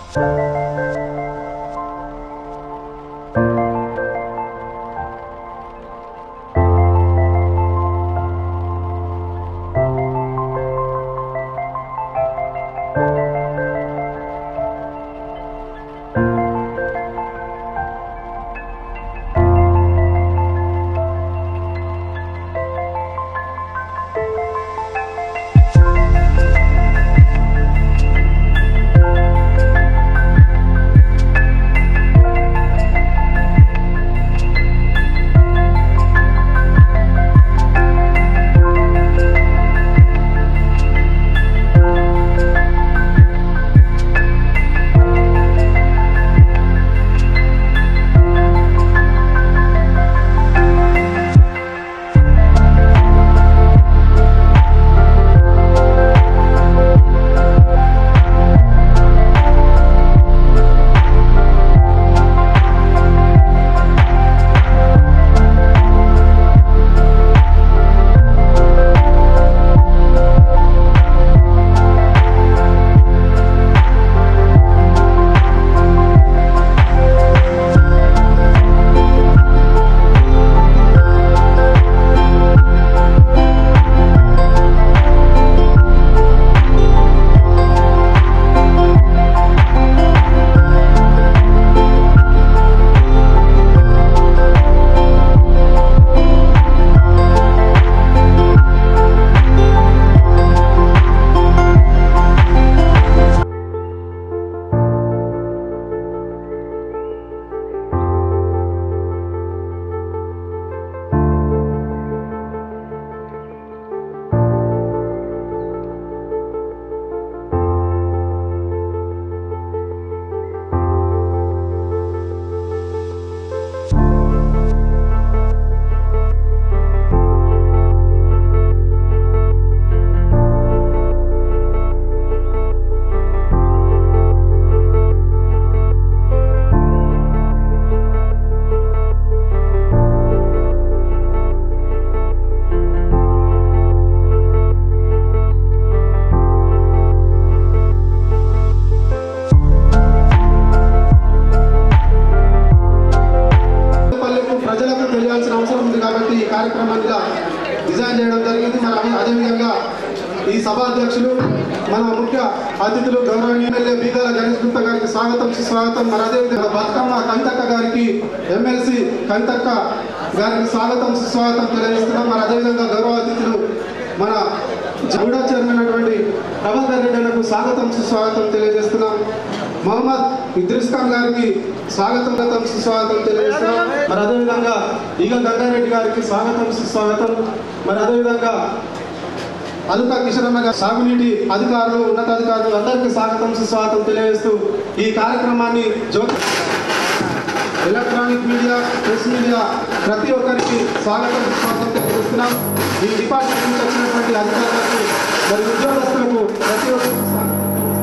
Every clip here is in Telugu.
పల్లెకు ప్రజలకు తెలియాల్సిన అవసరం ఉంది కాబట్టి ఈ కార్యక్రమాన్ని డిజైన్ చేయడం జరిగింది మరి అదే- అదేవిధంగా ఈ సభాధ్యక్షులు మన ముఖ్య అతిథులు గౌరవనీయ ఎమ్మెల్యే బీగాల గణేష్ గుప్తా గారికి స్వాగతం సుస్వాగతం మరి అదేవిధంగా బతుకమ్మ కంతక్క గారికి ఎమ్మెల్సీ కంతక్క గారికి స్వాగతం సుస్వాగతం తెలియజేస్తున్నాం మరి అదేవిధంగా గౌరవ అతిథులు మన జూడా చైర్మన్ అయినటువంటి ప్రభాకర్ రెడ్డి అన్నకు స్వాగతం సుస్వాగతం తెలియజేస్తున్నాం మొహమ్మద్ ఇద్రిస్ ఖాన్ గారికి స్వాగతం గతం సుస్వాగతం తెలియజేస్తున్నాం మరి అదేవిధంగా ఈగ గంగారెడ్డి గారికి స్వాగతం సుస్వాగతం మరి అదేవిధంగా అదుక కిషనన్న గారు సాగునీటి అధికారులు ఉన్నతాధికారులు అందరికీ స్వాగతం సుస్వాగతం తెలియజేస్తూ ఈ కార్యక్రమాన్ని Jyothi electronic media press media ప్రతి ఒక్కరికి స్వాగతం సుస్వాగతం తెలియజేస్తున్నాం ఈ డిపార్ట్మెంట్ నుంచి వచ్చినటువంటి అధికారులకు మరి ఉద్యోగస్తులకు ప్రతి ఒక్కరికి స్వాగతం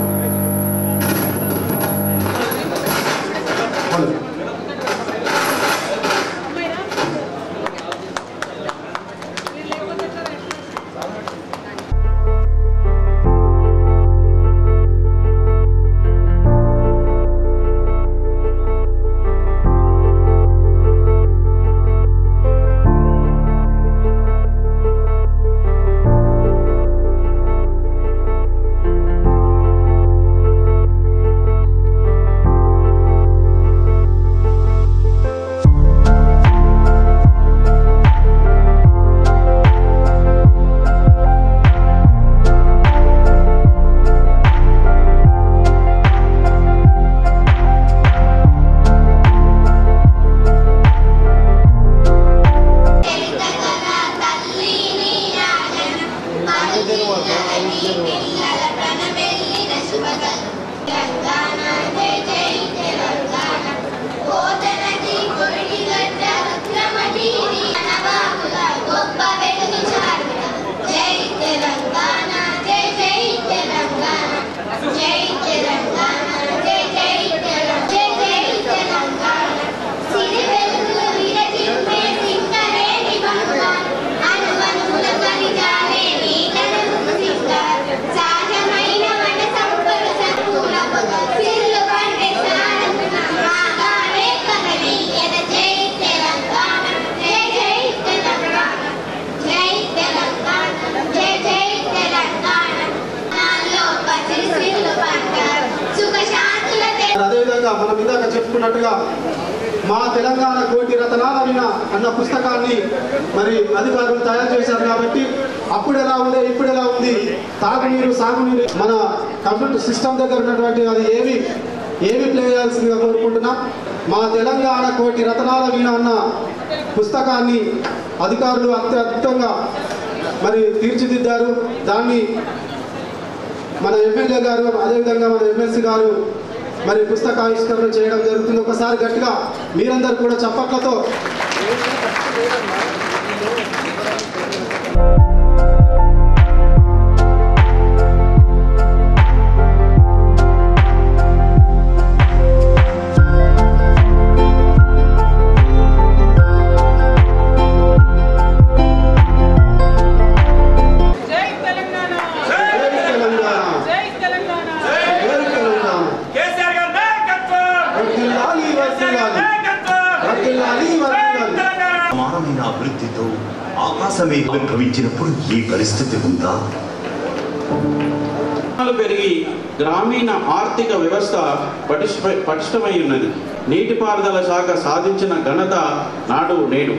హలో. శ్రీ చెప్పుకున్నట్టుగా మా తెలంగాణ కోటి రతనాల విన అన్న పుస్తకాన్ని మరి అధికారులు తయారు చేశారు కాబట్టి అప్పుడు ఎలా ఉంది ఇప్పుడు ఎలా ఉంది తాగునీరు సాగునీరు మన కంప్యూటర్ సిస్టమ్ దగ్గర ఉన్నటువంటి అది ఏమి ఏమి ప్లే చేయాల్సిందిగా కోరుకుంటున్నాం మా తెలంగాణ కోటి రతనాల వీణ అన్న పుస్తకాన్ని అధికారులు అత్యద్భుతంగా మరి తీర్చిదిద్దారు దాన్ని మన ఎమ్మెల్యే గారు అదేవిధంగా మన ఎమ్మెల్సీ గారు మరి పుస్తకావిష్కరణ చేయడం జరుగుతుంది ఒకసారి గట్టిగా మీరందరూ కూడా చప్పట్లతో జై తెలంగాణ జై తెలంగాణ జై తెలంగాణ జై తెలంగాణ కేసీఆర్ గారి నాయకత్వం వర్ధిల్లాలి, వర్ధిల్లాలి. నాయకత్వం వర్ధిల్లాలి, వర్ధిల్లాలి. తెలంగాణ సమానమైన అభివృద్ధితో ఆకాశమే ఆవిర్భవించినప్పుడు ఈ పరిస్థితి ఉందా వర్షాలు పెరిగి గ్రామీణ ఆర్థిక వ్యవస్థ పటిష్ట పటిష్టమై ఉన్నది నీటిపారుదల శాఖ సాధించిన ఘనత నాడు నేడు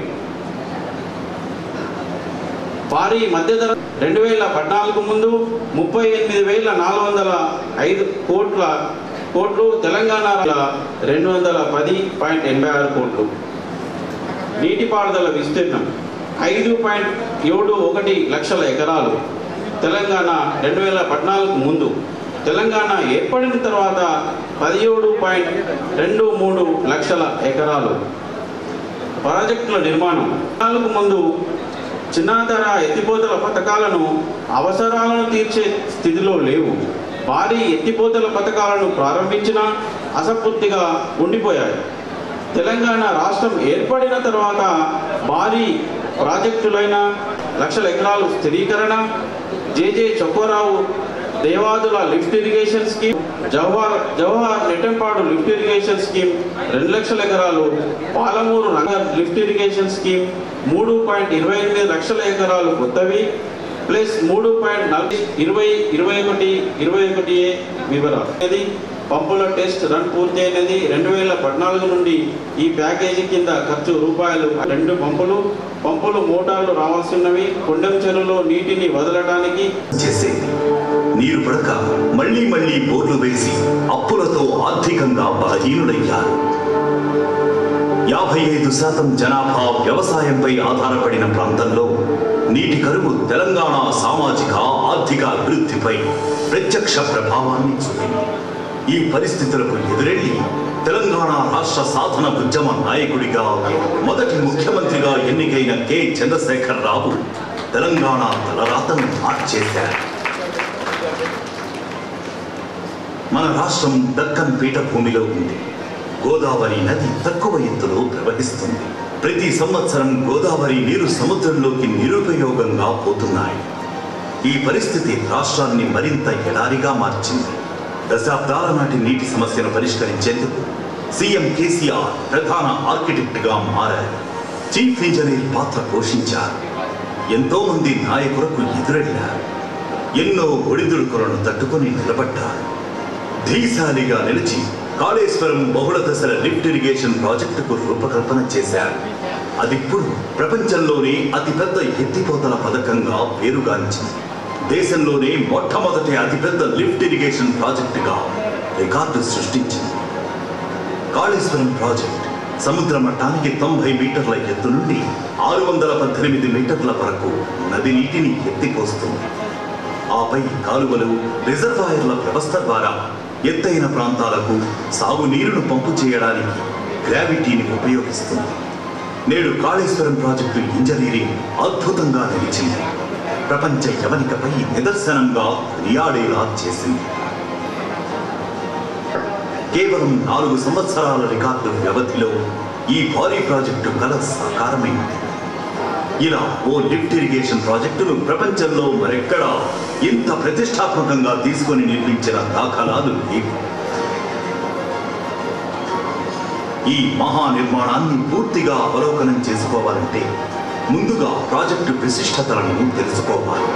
భారీ మధ్యధర రెండు వేల పద్నాలుగు ముందు ముప్పై ఎనిమిది వేల నాలుగు వందల ఐదు కోట్ల కోట్లు తెలంగాణ రెండు వందల పది పాయింట్ ఎనభై ఆరు కోట్లు నీటిపారుదల విస్తీర్ణం ఐదు పాయింట్ ఏడు ఒకటి లక్షల ఎకరాలు తెలంగాణ రెండు వేల పద్నాలుగు ముందు తెలంగాణ ఏర్పడిన తర్వాత పదిహేడు పాయింట్ రెండు మూడు లక్షల ఎకరాలు ప్రాజెక్టుల నిర్మాణం నాలుగు ముందు చిన్నాతర ఎత్తిపోతల పథకాలను అవసరాలను తీర్చే స్థితిలో లేవు భారీ ఎత్తిపోతల పథకాలను ప్రారంభించినా అసంపూర్తిగా ఉండిపోయాయి తెలంగాణ రాష్ట్రం ఏర్పడిన తర్వాత భారీ ప్రాజెక్టులైన లక్షల ఎకరాలు స్థిరీకరణ J J Chokkarao Devadula lift irrigation scheme Jawahar Jawahar Nettempadu lift irrigation scheme రెండు లక్షల ఎకరాలు Palamuru Nagar lift irrigation scheme మూడు పాయింట్ ఇరవై ఎనిమిది లక్షల ఎకరాలు కొత్తవి ప్లస్ మూడు పాయింట్ నలభై ఇరవై ఇరవై ఒకటి ఇరవై ఒకటి ఏ వివరాలు ఇది పంపుల టెస్ట్ రన్ పూర్తి అయినది రెండు వేల పద్నాలుగు నుండి ఈ ప్యాకేజీ కింద ఖర్చు రూపాయలు రెండు పంపులు పంపులు మోటార్లు రావాల్సినవి కొండెం చెరువులో నీటిని వదలడానికి చేసేది నీరు పడక మళ్ళీ మళ్ళీ బోర్లు వేసి అప్పులతో ఆర్థికంగా బలహీనులయ్యారు యాభై ఐదు శాతం జనాభా వ్యవసాయంపై ఆధారపడిన ప్రాంతంలో నీటి కరువు తెలంగాణ సామాజిక ఆర్థిక అభివృద్ధిపై ప్రత్యక్ష ప్రభావాన్ని చూపింది ఈ పరిస్థితులకు ఎదురెళ్లి తెలంగాణ రాష్ట్ర సాధన ఉద్యమ నాయకుడిగా మొదటి ముఖ్యమంత్రిగా ఎన్నికైన కె చంద్రశేఖర్ రావు తెలంగాణ తలరాతను మార్చేశారు మన రాష్ట్రం దక్కన్ పీఠభూమిలో ఉంది గోదావరి నది తక్కువ ఎత్తులో ప్రవహిస్తుంది ప్రతి సంవత్సరం గోదావరి నీరు సముద్రంలోకి నిరుపయోగంగా పోతున్నాయి ఈ పరిస్థితి రాష్ట్రాన్ని మరింత ఎడారిగా మార్చింది దశాబ్దాల నాటి నీటి సమస్యను పరిష్కరించేందుకు సీఎం కేసీఆర్ ప్రధాన ఆర్కిటెక్ట్గా మారారు చీఫ్ ఇంజనీర్ పాత్ర పోషించారు ఎంతో మంది నాయకులకు ఎదురెళ్లారు ఎన్నో ఒడిదుడుకులను తట్టుకొని నిలబడ్డారు ధీశాలిగా నిలిచి కాళేశ్వరం బహుళ దశల లిఫ్ట్ ఇరిగేషన్ ప్రాజెక్టుకు రూపకల్పన చేశారు అదిప్పుడు ప్రపంచంలోనే అతిపెద్ద ఎత్తిపోతల పథకంగా పేరుగాంచింది దేశంలోనే మొట్టమొదటి అతిపెద్ద లిఫ్ట్ ఇరిగేషన్ ప్రాజెక్టుగా రికార్డు సృష్టించింది కాళేశ్వరం ప్రాజెక్ట్ సముద్ర మట్టానికి తొంభై మీటర్ల ఎత్తు నుండి ఆరు వందల పద్దెనిమిది మీటర్ల వరకు నది నీటిని ఎత్తిపోస్తుంది ఆపై కాలువలు రిజర్వాయర్ల వ్యవస్థ ద్వారా ఎత్తైన ప్రాంతాలకు సాగునీరును పంపు చేయడానికి గ్రావిటీని ఉపయోగిస్తుంది నేడు కాళేశ్వరం ప్రాజెక్టు ఇంజనీరింగ్ అద్భుతంగా నిలిచింది ప్రపంచ యవనికపై నిదర్శనంగా రియాడేలా చేసింది కేవలం నాలుగు సంవత్సరాల రికార్డు వ్యవధిలో ఈ భారీ ప్రాజెక్టు కల సాకారమైంది ఇలా ఓ లిఫ్ట్ ఇరిగేషన్ ప్రాజెక్టును ప్రపంచంలో మరెక్కడా ఇంత ప్రతిష్టాత్మకంగా తీసుకొని నిర్మించిన దాఖలాలు లేవు ఈ మహా నిర్మాణాన్ని పూర్తిగా అవలోకనం చేసుకోవాలంటే ముందుగా ప్రాజెక్టు విశిష్టతలను తెలుసుకోవాలి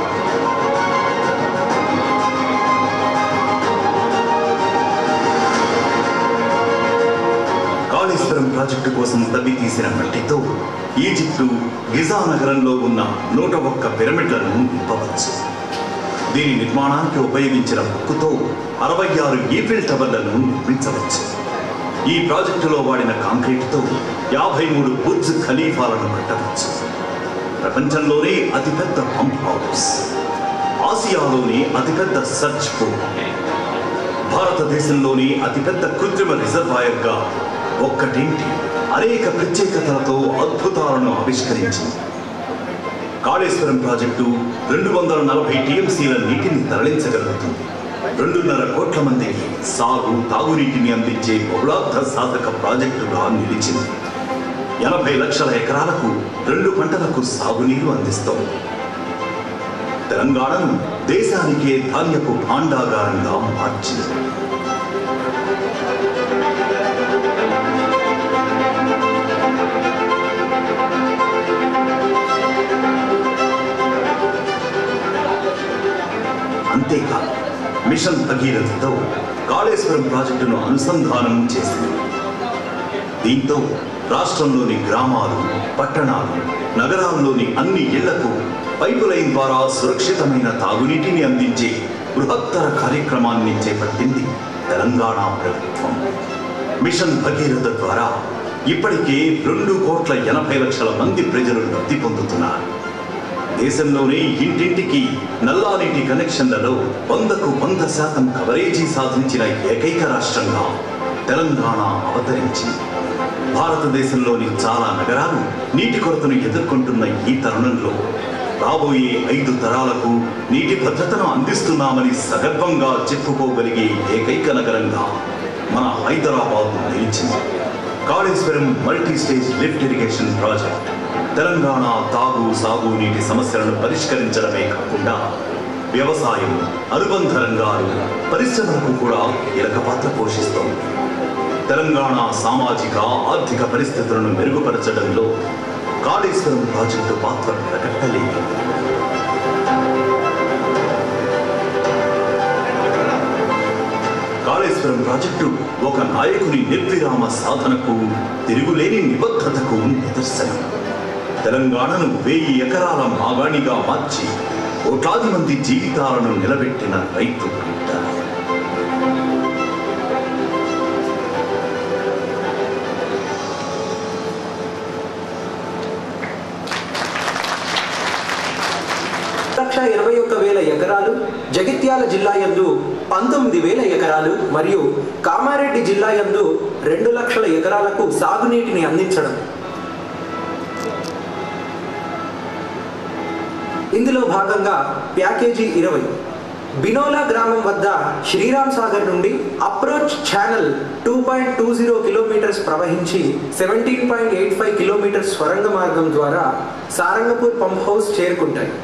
కాళేశ్వరం ప్రాజెక్టు కోసం తవ్వి తీసిన మట్టితో ఈజిప్టు గిజా నగరంలో ఉన్న నూట ఒక్క పిరమిడ్లను నింపవచ్చు దీని నిర్మాణానికి ఉపయోగించిన ఉక్కుతో అరవై ఆరు ఈఫిల్ టవర్లను నిర్మించవచ్చు ఈ ప్రాజెక్టులో వాడిన కాంక్రీటుతో యాభై మూడు బుర్జ్ ఖలీఫాలను కట్టవచ్చు ప్రపంచంలోనే అతిపెద్ద పంప్ హౌస్ ఆసియాలోని అతిపెద్ద సర్చ్ పూల్ భారతదేశంలోని అతిపెద్ద కృత్రిమ రిజర్వాయర్గా ఒక్కటేంటి అనేక ప్రత్యేకతలతో అద్భుతాలను ఆవిష్కరించింది కాళేశ్వరం ప్రాజెక్టు రెండు వందల నలభై టీఎంసీల నీటిని తరలించగలుగుతుంది రెండున్నర కోట్ల మందికి సాగు తాగునీటిని అందించే బహుళార్థ సాధక ప్రాజెక్టుగా నిలిచింది ఎనభై లక్షల ఎకరాలకు రెండు పంటలకు సాగునీరు అందిస్తోంది తెలంగాణను దేశానికే ధాన్యపు భాండాగారంగా మార్చింది అంతేకాదు మిషన్ భగీరథతో కాళేశ్వరం ప్రాజెక్టును అనుసంధానం చేసింది దీంతో రాష్ట్రంలోని గ్రామాలు పట్టణాలు నగరాల్లోని అన్ని ఇళ్లకు పైపు లైన్ ద్వారా సురక్షితమైన తాగునీటిని అందించే బృహత్తర కార్యక్రమాన్ని చేపట్టింది తెలంగాణ ప్రభుత్వం మిషన్ భగీరథ ద్వారా ఇప్పటికే రెండు కోట్ల ఎనభై లక్షల మంది ప్రజలు లబ్ధి పొందుతున్నారు దేశంలోనే ఇంటింటికి నల్లానీటి కనెక్షన్లలో వందకు వంద శాతం కవరేజీ సాధించిన ఏకైక రాష్ట్రంగా తెలంగాణ అవతరించింది భారతదేశంలోని చాలా నగరాలు నీటి కొరతను ఎదుర్కొంటున్న ఈ తరుణంలో రాబోయే ఐదు తరాలకు నీటి భద్రతను అందిస్తున్నామని సగర్వంగా చెప్పుకోగలిగే ఏకైక నగరంగా మన హైదరాబాద్ నిలిచింది Kaleshwaram multi stage lift irrigation project Telangana తాగు సాగు నీటి సమస్యలను పరిష్కరించడమే కాకుండా వ్యవసాయం అనుబంధ రంగాలు పరిశ్రమలకు కూడా కీలక పాత్ర పోషిస్తోంది తెలంగాణ సామాజిక ఆర్థిక పరిస్థితులను మెరుగుపరచడంలో కాళేశ్వరం ప్రాజెక్టు పాత్ర ప్రకటలేదు కాళేశ్వరం ప్రాజెక్టు ఒక నాయకుని నిర్విరామ సాధనకు తిరుగులేని నిబద్ధతకు నిదర్శనం తెలంగాణను వెయ్యి ఎకరాల మాగాణిగా మార్చి కోట్లాది మంది జీవితాలను నిలబెట్టిన రైతు బిడ్డ లక్ష ఇరవై ఒక్క వేల ఎకరాలు జగిత్యాల జిల్లా యందు పంతొమ్మిది వేల ఎకరాలు మరియు కామారెడ్డి జిల్లా యందు రెండు లక్షల ఎకరాలకు సాగునీటిని అందించడం ఇందులో భాగంగా ప్యాకేజీ ఇరవై బినోలా గ్రామం వద్ద శ్రీరామ్ సాగర్ నుండి approach channel two point two zero kilometres ప్రవహించి seventeen point eight five kilometres స్వరంగ మార్గం ద్వారా సారంగపూర్ పంప్ హౌస్ చేరుకుంటాయి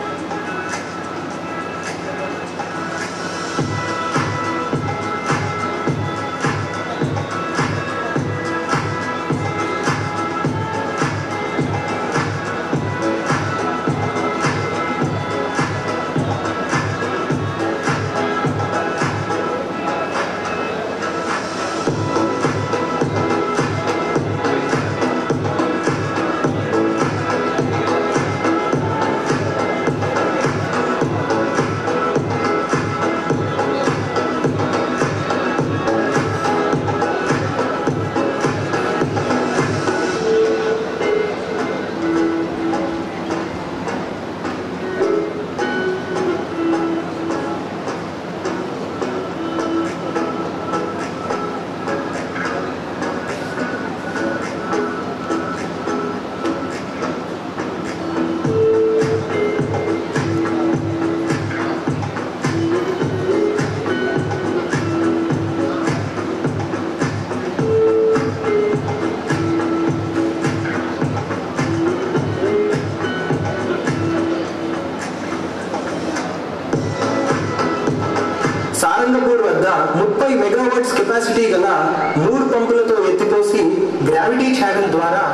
సారంగపూర్ వద్ద ముప్పై మెగావాట్స్ కెపాసిటీ గల మూడు పంపులతో ఎత్తిపోసి గ్రావిటీ ఛానల్ ద్వారా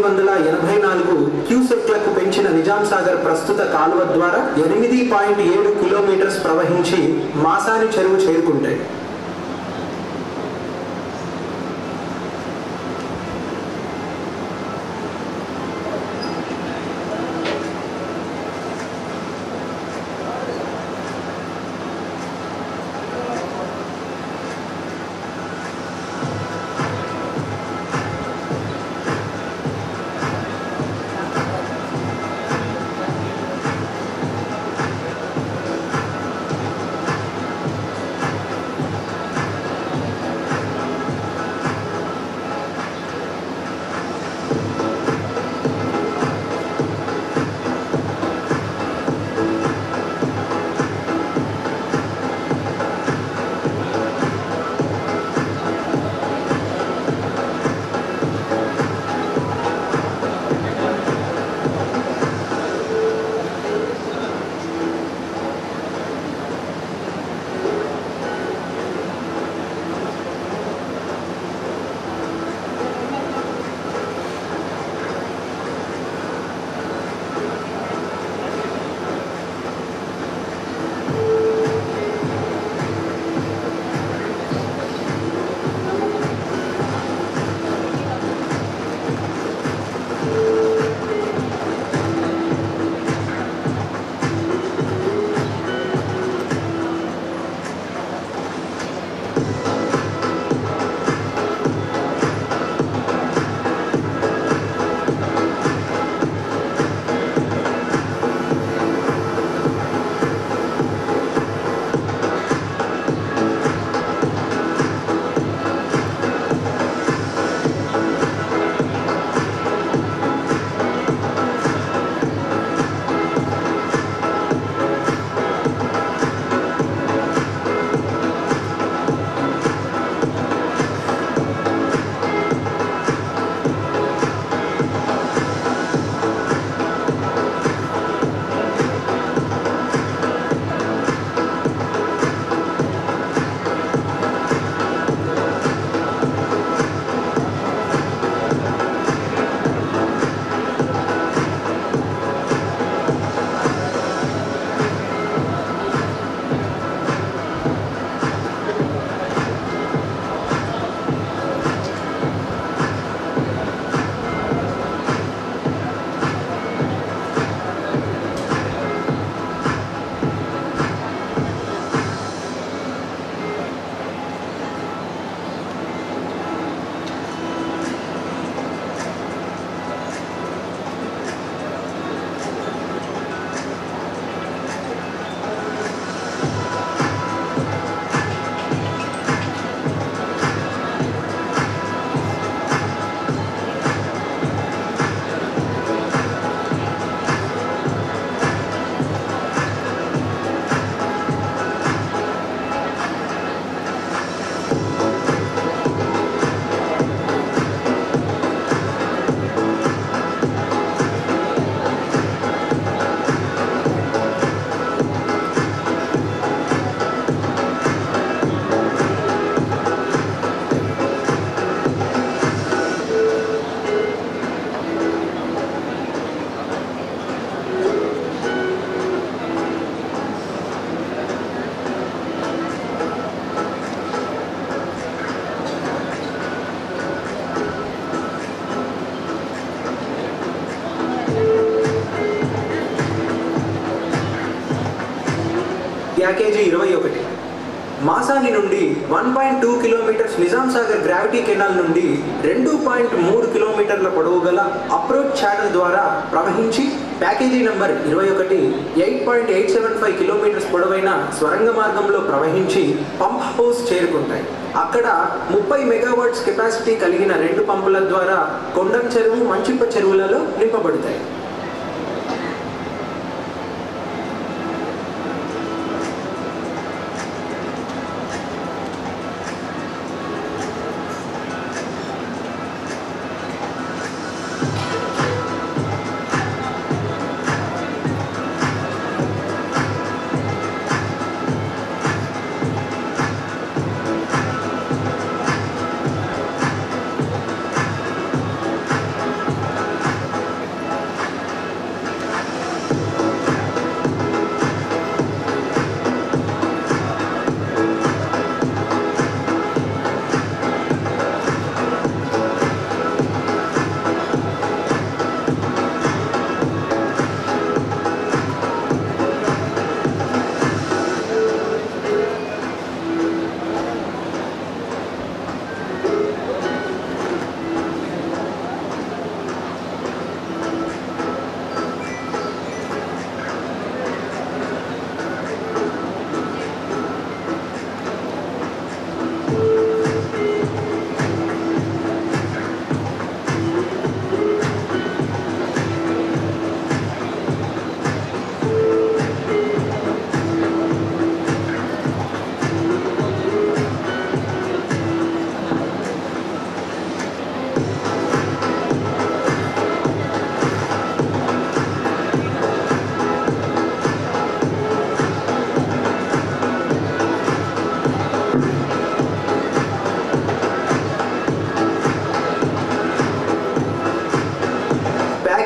వందల ఎనభై నాలుగు క్యూసెక్లకు పెంచిన నిజాం సాగర్ ప్రస్తుత కాలువ ద్వారా ఎనిమిది పాయింట్ ఏడు కిలోమీటర్స్ ప్రవహించి మాసాని చెరువు చేరుకుంటాయి ప్యాకేజీ ఇరవై ఒకటి మాసాని నుండి one point two kilometres Nizam Sagar gravity canal నుండి రెండు పాయింట్ మూడు కిలోమీటర్ల పొడవు గల అప్రోచ్ ఛానల్ ద్వారా ప్రవహించి ప్యాకేజీ నంబర్ ఇరవై ఒకటి eight point eight seven five kilometres పొడవైన స్వరంగ మార్గంలో ప్రవహించి పంప్ హౌస్ చేరుకుంటాయి అక్కడ ముప్పై మెగావాట్స్ కెపాసిటీ కలిగిన రెండు పంపుల ద్వారా కొండం చెరువు మంచిప్ప చెరువులలో నింపబడతాయి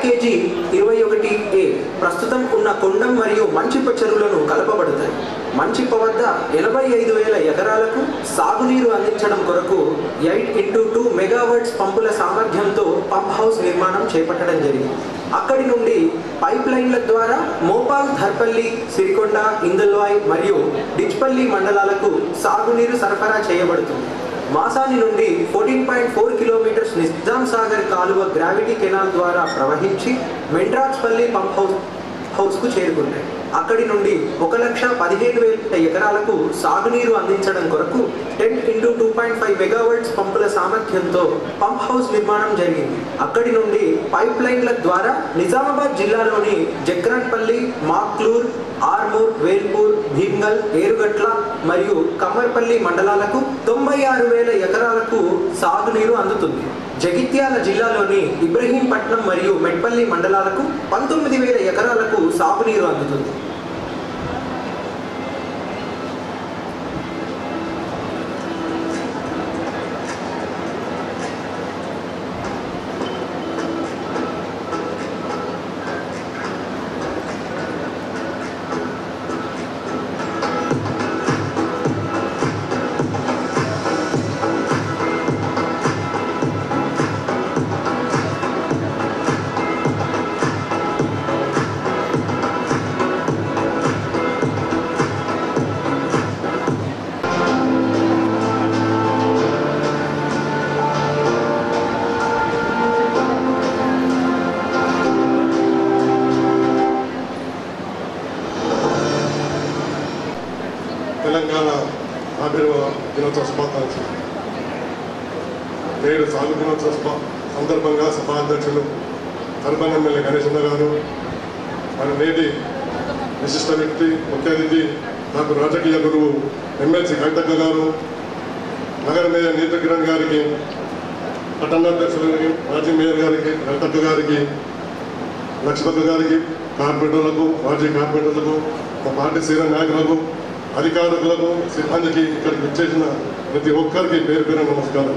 ప్యాకేజీ ఇరవై ఒకటి ఏ ప్రస్తుతం ఉన్న కొండం మరియు మంచిప్ప చెరువులను కలపబడతాయి మంచిప్ప వద్ద ఎనభై ఐదు వేల ఎకరాలకు సాగునీరు అందించడం కొరకు ఎయిట్ ఇంటూ టూ మెగావర్ట్స్ పంపుల సామర్థ్యంతో పంప్ హౌస్ నిర్మాణం చేపట్టడం జరిగింది అక్కడి నుండి పైప్ లైన్ల ద్వారా మోపాల్ ధర్పల్లి సిరికొండ ఇందల్వాయ్ మరియు డిచ్పల్లి మండలాలకు సాగునీరు సరఫరా చేయబడుతుంది మాసాని నుండి fourteen point four kilometres Nizam Sagar కాలువ గ్రావిటీ కెనాల్ ద్వారా ప్రవహించి మెంట్రాజ్పల్లి పంప్ హౌస్ హౌస్కు చేరుకుంటాయి అక్కడి నుండి ఒక లక్ష పదిహేను వేల ఎకరాలకు సాగునీరు అందించడం కొరకు ten into two point five megawatts పంపుల సామర్థ్యంతో పంప్ హౌస్ నిర్మాణం జరిగింది అక్కడి నుండి పైప్ లైన్ల ద్వారా నిజామాబాద్ జిల్లాలోని జక్రాన్పల్లి మాక్లూర్ ఆర్మూర్ వేల్పూర్ భీమ్గల్ ఏరుగట్ల మరియు కమ్మర్పల్లి మండలాలకు తొంభై ఆరు వేల ఎకరాలకు సాగునీరు అందుతుంది జగిత్యాల జిల్లాలోని ఇబ్రహీంపట్నం మరియు మెట్పల్లి మండలాలకు పంతొమ్మిది వేల ఎకరాలకు సాగునీరు అందుతుంది తెలంగాణ ఆవిర్భావ దినోత్సవ శుభాకాంక్షలు నేడు సాగు దినోత్సవ శుభ సందర్భంగా సభాధ్యక్షులు అర్బన్ ఎమ్మెల్యే గణేష్ అన్న గారు మరి నేటి విశిష్ట వ్యక్తి ముఖ్య అతిథి నాకు రాజకీయ గురువు ఎమ్మెల్సీ కవితక్క గారు నగర మేయర్ నీత కిరణ్ గారికి పట్టణాధ్యక్షులకి మాజీ మేయర్ గారికి కవితక్క గారికి లక్ష్మక్క గారికి కార్పొరేటర్లకు మాజీ కార్పొరేటర్లకు మా పార్టీ సీనియర్ నాయకులకు అధికారులకు సిబ్బందికి ఇక్కడికి వచ్చేసిన ప్రతి ఒక్కరికి పేరు పేరు నమస్కారం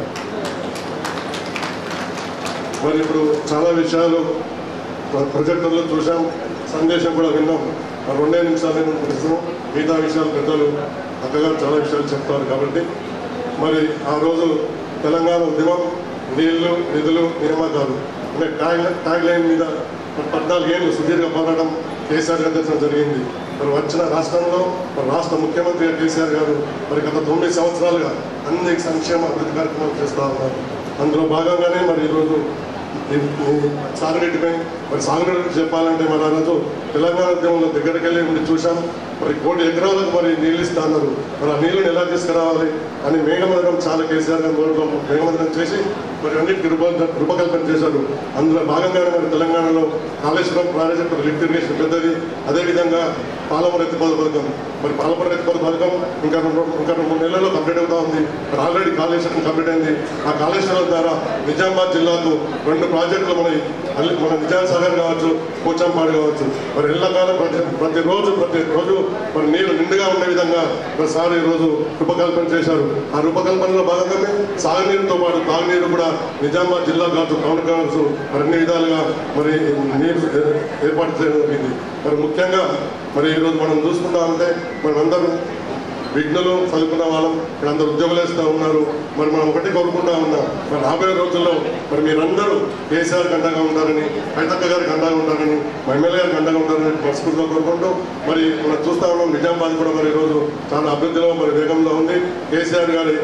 మరి ఇప్పుడు చాలా విషయాలు ప్ర- ప్రొజెక్టర్లో చూసాం సందేశం కూడా విన్నాం మరి రెండే నిమిషాలు నేను ముగిస్తాను మిగతా విషయాలు పెద్దలు అక్కగారు చాలా విషయాలు చెప్తారు కాబట్టి మరి ఆ రోజు తెలంగాణ ఉద్యమం నీళ్లు నిధులు నియామకాలు అంటే ట్యాగ్ ట్యాగ్ లైన్ మీద పద్నాలుగు ఏళ్ళు సుదీర్ఘ పోరాటం కేసీఆర్ గారు చేసిన జరిగింది మరి వచ్చిన రాష్ట్రంలో మరి రాష్ట్ర ముఖ్యమంత్రి కేసీఆర్ గారు మరి గత తొమ్మిది సంవత్సరాలుగా అన్ని సంక్షేమ అభివృద్ధి కార్యక్రమాలు చేస్తూ ఉన్నారు అందులో భాగంగానే మరి ఈరోజు ఈ- ఈ సాగునీటిపై మరి సాగునీటి గురించి చెప్పాలంటే మన ఆ రోజు తెలంగాణ ఉద్యమంలో దగ్గరికి వెళ్ళి ఉండి చూసాం మరి కోటి ఎకరాలకు మరి నీళ్ళు ఇస్తా అన్నారు మరి ఆ నీళ్ళని ఎలా తీసుకురావాలి అని మేఘమందరం చాలా కేసీఆర్ గారు కోరుకోం మేఘమందరం చేసి మరి అన్నిటికీ రూప రూపకల్పన చేశారు అందులో భాగంగానే మరి తెలంగాణలో కాళేశ్వరం ప్రాజెక్టు లిఫ్ట్ ఇరిగేషన్ పెద్దది అదేవిధంగా పాలమూరు ఎత్తిపోత పథకం మరి పాలమూరు ఎత్తిపోత పథకం ఇంకా రెండు ఇంకా రెండు మూడు నెలల్లో కంప్లీట్ అవుతా ఉంది మరి ఆల్రెడీ కాళేశ్వరం కంప్లీట్ అయింది ఆ కాళేశ్వరం ద్వారా నిజామాబాద్ జిల్లాకు రెండు ప్రాజెక్టులు మన అల్లి- మన నిజాం సాగర్ కావచ్చు పోచంపాడు కావచ్చు మరి ఎల్లకాలం ప్రతి ప్రతిరోజు ప్రతిరోజు మరి నీళ్లు నిండుగా ఉండే విధంగా మరి సార్ ఈరోజు రూపకల్పన చేశారు ఆ రూపకల్పనలో భాగంగానే సాగునీరుతో పాటు తాగునీరు కూడా నిజామాబాద్ జిల్లా కావచ్చు టౌన్ కావచ్చు మరి అన్ని విధాలుగా మరి నీరు ఏ- ఏర్పాటు చేయడం జరిగింది మరి ముఖ్యంగా మరి ఈరోజు మనం చూసుకుంటా ఉంటే మనం అందరం విఘ్నులు చదువుకున్న వాళ్ళం ఇక్కడ అందరూ ఉద్యోగులు వేస్తూ ఉన్నారు మరి మనం ఒకటి కోరుకుంటా ఉన్నాం మరి రాబోయే రోజుల్లో మరి మీరందరూ కేసీఆర్ అండగా ఉంటారని కైతక్క గారికి అండగా ఉంటారని మా ఎమ్మెల్యే గారికి అండగా ఉంటారని మనస్ఫూర్తిగా కోరుకుంటూ మరి మనం చూస్తా ఉన్నాం నిజామాబాద్ కూడా మరి ఈరోజు చాలా అభివృద్ధిలో మరి వేగంలో ఉంది కేసీఆర్ గారి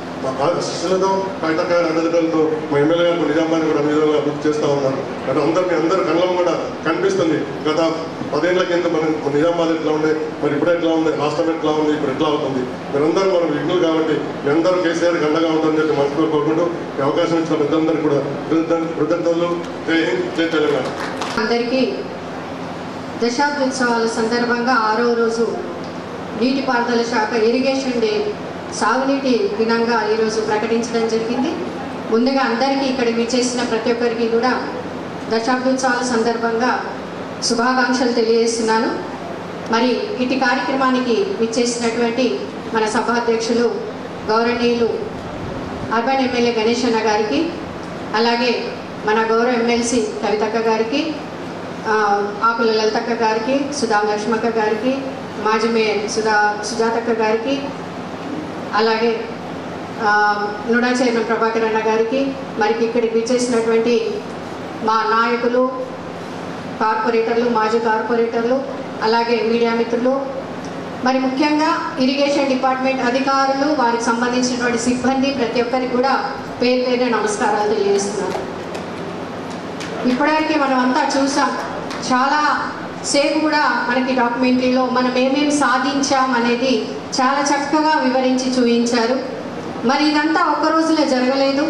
శిష్యులతో కైతక్క గారి అండదండలతో మా ఎమ్మెల్యే గారు నిజామాబాద్ కూడా అన్ని విధాలుగా అభివృద్ధి చేస్తూ ఉన్నారు అంటే అందరినీ అందరు కళ్ళం కూడా కనిపిస్తుంది గత పదేళ్ల కింద మనం నిజామాబాద్ ఎట్లా ఉండే మరి ఇప్పుడు ఎట్లా ఉంది రాష్ట్రం ఎట్లా ఉంది ఇప్పుడు ఎట్లా అవుతుంది మీరందరూ మనం విఘ్నులు కాబట్టి మీరందరూ కేసీఆర్ అండగా ఉంటారని చెప్పి మనసులో కోరుకుంటూ ఈ అవకాశం ఇచ్చిన పెద్దలందరికీ కూడా కృతజ్ఞ- కృతజ్ఞతలు జై హింద్ జై తెలంగాణ అందరికీ దశాబ్దోత్సవాల సందర్భంగా ఆరో రోజు నీటిపారుదల శాఖ ఇరిగేషన్ డే సాగునీటి దినంగా ఈరోజు ప్రకటించడం జరిగింది ముందుగా అందరికీ ఇక్కడ విచ్చేసిన ప్రతి ఒక్కరికి కూడా దశాబ్దోత్సవాల సందర్భంగా శుభాకాంక్షలు తెలియజేస్తున్నాను మరి ఇటు కార్యక్రమానికి విచ్చేసినటువంటి మన సభాధ్యక్షులు గౌరవనీయులు అర్బన్ ఎమ్మెల్యే గణేష్ అన్న గారికి అలాగే మన గౌరవ ఎమ్మెల్సీ కవితక్క గారికి ఆ, ఆకుల లలితక్క గారికి సుధా లక్ష్మక్క గారికి మాజీ మేయర్ సుధా సుజాతక్క గారికి అలాగే ఆ, నుడా చైర్మన్ ప్రభాకర్ అన్న గారికి మరి ఇక్కడికి విచ్చేసినటువంటి మా నాయకులు కార్పొరేటర్లు మాజీ కార్పొరేటర్లు అలాగే మీడియా మిత్రులు మరి ముఖ్యంగా ఇరిగేషన్ డిపార్ట్మెంట్ అధికారులు వారికి సంబంధించినటువంటి సిబ్బంది ప్రతి ఒక్కరికి కూడా పేరు పేరున నమస్కారాలు తెలియజేస్తున్నాను ఇప్పటివరకు మనం అంతా చూసాం చాలా సేపు కూడా మనకి డాక్యుమెంటరీలో మనం ఏమేమి సాధించాం అనేది చాలా చక్కగా వివరించి చూపించారు మరి ఇదంతా ఒక్క రోజులో జరగలేదు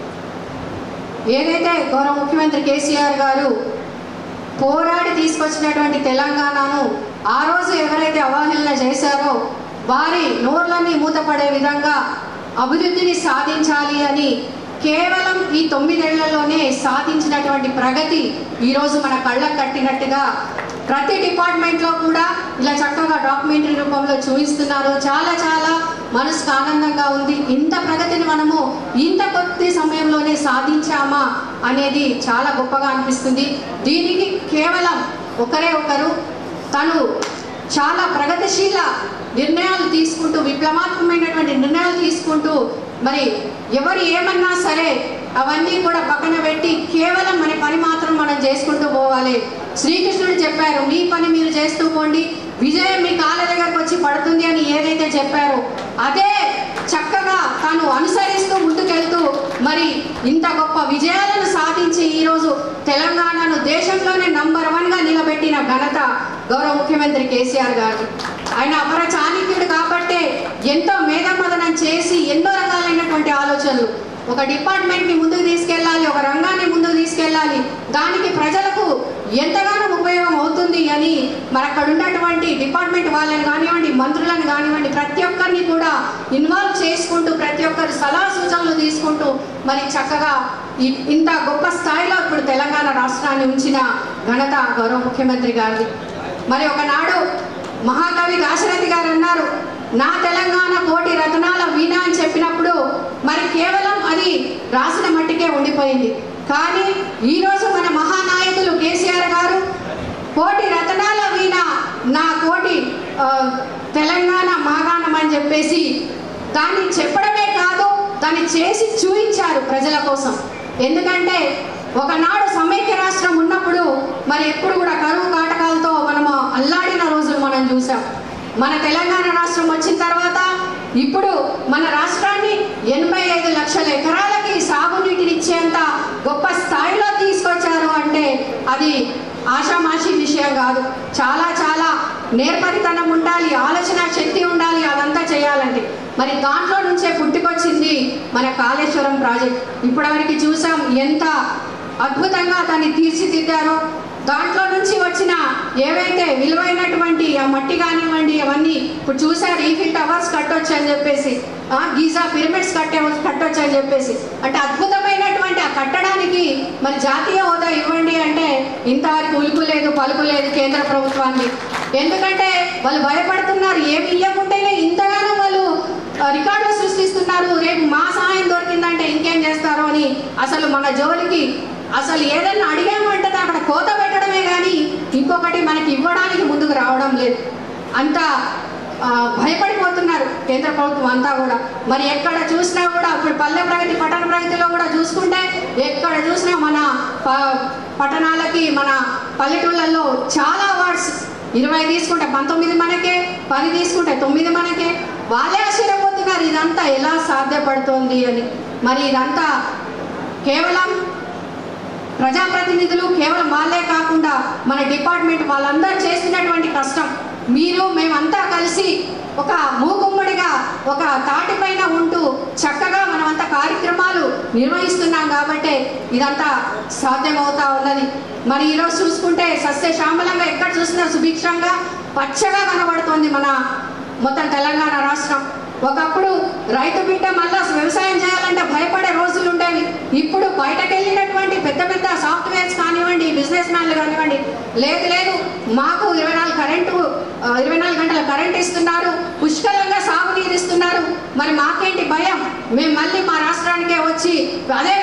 ఏదైతే గౌరవ ముఖ్యమంత్రి కేసీఆర్ గారు పోరాడి తీసుకొచ్చినటువంటి తెలంగాణను ఆ రోజు ఎవరైతే అవహేళన చేశారో వారి నోర్లన్నీ మూతపడే విధంగా అభివృద్ధిని సాధించాలి అని కేవలం ఈ తొమ్మిదేళ్లలోనే సాధించినటువంటి ప్రగతి ఈరోజు మన కళ్ళకు కట్టినట్టుగా ప్రతి డిపార్ట్మెంట్లో కూడా ఇలా చక్కగా డాక్యుమెంటరీ రూపంలో చూపిస్తున్నారు చాలా చాలా మనసుకు ఆనందంగా ఉంది ఇంత ప్రగతిని మనము ఇంత కొద్ది సమయంలోనే సాధించామా అనేది చాలా గొప్పగా అనిపిస్తుంది దీనికి కేవలం ఒకరే ఒకరు తను చాలా ప్రగతిశీల నిర్ణయాలు తీసుకుంటూ విప్లవాత్మకమైనటువంటి నిర్ణయాలు తీసుకుంటూ మరి ఎవరు ఏమన్నా సరే అవన్నీ కూడా పక్కన పెట్టి కేవలం మన పని మాత్రం మనం చేసుకుంటూ పోవాలి శ్రీకృష్ణుడు చెప్పారు మీ పని మీరు చేస్తూ పోండి విజయం మీ కాళ్ళ దగ్గరకు వచ్చి పడుతుంది అని ఏదైతే చెప్పారో అదే చక్కగా తాను అనుసరిస్తూ ముందుకెళ్తూ మరి ఇంత గొప్ప విజయాలను సాధించి ఈరోజు తెలంగాణను దేశంలోనే నంబర్ వన్గా నిలబెట్టిన ఘనత గౌరవ ముఖ్యమంత్రి కేసీఆర్ గారు ఆయన అపర చాణక్యుడు కాబట్టే ఎంతో మేధమదనం చేసి ఎన్నో రకాలైనటువంటి ఆలోచనలు ఒక డిపార్ట్మెంట్ని ముందుకు తీసుకెళ్ళాలి ఒక రంగాన్ని ముందుకు తీసుకెళ్ళాలి దానికి ప్రజలకు ఎంతగానో ఉపయోగం అవుతుంది అని మరి అక్కడ ఉన్నటువంటి డిపార్ట్మెంట్ వాళ్ళని కానివ్వండి మంత్రులను కానివ్వండి ప్రతి ఒక్కరిని కూడా ఇన్వాల్వ్ చేసుకుంటూ ప్రతి ఒక్కరి సలహా సూచనలు తీసుకుంటూ మరి చక్కగా ఇ- ఇంత గొప్ప స్థాయిలో ఇప్పుడు తెలంగాణ రాష్ట్రాన్ని ఉంచిన ఘనత గౌరవ ముఖ్యమంత్రి గారిది మరి ఒకనాడు మహాకవి దాశరథి గారు అన్నారు నా తెలంగాణ కోటి రతనాల వీణ అని చెప్పినప్పుడు మరి కేవలం అది రాసిన మట్టికే ఉండిపోయింది కానీ ఈరోజు మన మహానాయకులు కేసీఆర్ గారు కోటి రతనాల వీణ నా కోటి ఆ, తెలంగాణ మాగాణం అని చెప్పేసి దాన్ని చెప్పడమే కాదు దాన్ని చేసి చూపించారు ప్రజల కోసం ఎందుకంటే ఒకనాడు సమైక్య రాష్ట్రం ఉన్నప్పుడు మరి ఎప్పుడు కూడా కరువు కాటకాలతో మనము అల్లాడిన రోజులు మనం చూసాం మన తెలంగాణ రాష్ట్రం వచ్చిన తర్వాత ఇప్పుడు మన రాష్ట్రాన్ని ఎనభై ఐదు లక్షల ఎకరాలకి సాగునీటిని ఇచ్చేంత గొప్ప స్థాయిలో తీసుకొచ్చారు అంటే అది ఆషామాషి విషయం కాదు చాలా చాలా నేర్పరితనం ఉండాలి ఆలోచన శక్తి ఉండాలి అదంతా చేయాలంటే మరి దాంట్లో నుంచే పుట్టుకొచ్చింది మన కాళేశ్వరం ప్రాజెక్ట్ ఇప్పటివరకు చూసాం ఎంత అద్భుతంగా దాన్ని తీర్చిదిద్దారో దాంట్లో నుంచి వచ్చిన ఏవైతే విలువైనటువంటి ఆ మట్టి కానివ్వండి అవన్నీ ఇప్పుడు చూసారు ఈఫిల్ టవర్స్ కట్టొచ్చు అని చెప్పేసి ఆ, గీజా పిరమిడ్స్ కట్టే కట్టొచ్చు అని చెప్పేసి అంటే అద్భుతమైనటువంటి ఆ కట్టడానికి మరి జాతీయ హోదా ఇవ్వండి అంటే ఇంతవరకు ఉలుకు లేదు పలుకు లేదు కేంద్ర ప్రభుత్వాన్ని ఎందుకంటే వాళ్ళు భయపడుతున్నారు ఏమి ఇవ్వకుంటేనే ఇంతగానో వాళ్ళు ఆ, రికార్డులు సృష్టిస్తున్నారు రేపు మా సహాయం దొరికిందంటే ఇంకేం చేస్తారో అని అసలు మన జోలికి అసలు ఏదన్నా అడిగామంటే అక్కడ కోత పెట్టడమే కానీ ఇంకొకటి మనకి ఇవ్వడానికి ముందుకు రావడం లేదు అంత ఆ, భయపడిపోతున్నారు కేంద్ర ప్రభుత్వం అంతా కూడా మరి ఎక్కడ చూసినా కూడా ఇప్పుడు పల్లె ప్రగతి పట్టణ ప్రగతిలో కూడా చూసుకుంటే ఎక్కడ చూసినా మన ప- పట్టణాలకి మన పల్లెటూళ్ళల్లో చాలా అవార్డ్స్ ఇరవై తీసుకుంటే పంతొమ్మిది మనకే పది తీసుకుంటే తొమ్మిది మనకే వాళ్ళే ఆశ్చర్యపోతున్నారు ఇదంతా ఎలా సాధ్యపడుతోంది అని మరి ఇదంతా కేవలం ప్రజాప్రతినిధులు కేవలం వాళ్ళే కాకుండా మన డిపార్ట్మెంట్ వాళ్ళందరూ చేస్తున్నటువంటి కష్టం మీరు మేమంతా కలిసి ఒక మూకుమ్మడిగా ఒక తాటిపైన ఉంటూ చక్కగా మనమంతా కార్యక్రమాలు నిర్వహిస్తున్నాం కాబట్టి ఇదంతా సాధ్యమవుతా ఉన్నది మరి ఈరోజు చూసుకుంటే సస్యశ్యామలంగా ఎక్కడ చూసినా సుభిక్షంగా పచ్చగా కనబడుతోంది మన మొత్తం తెలంగాణ రాష్ట్రం ఒకప్పుడు రైతు బిడ్డ మళ్ళా వ్యవసాయం చేయాలంటే భయపడే రోజులు ఉండేవి ఇప్పుడు బయటకు వెళ్ళినటువంటి పెద్ద పెద్ద సాఫ్ట్వేర్స్ కానివ్వండి బిజినెస్ మ్యాన్లు కానివ్వండి లేదు లేదు మాకు ఇరవై నాలుగు కరెంటు ఆ, ఇరవై నాలుగు గంటల కరెంట్ ఇస్తున్నారు పుష్కలంగా సాగునీరు ఇస్తున్నారు మరి మాకేంటి భయం మేము మళ్ళీ మా రాష్ట్రానికే వచ్చి అదే వ్యవసాయం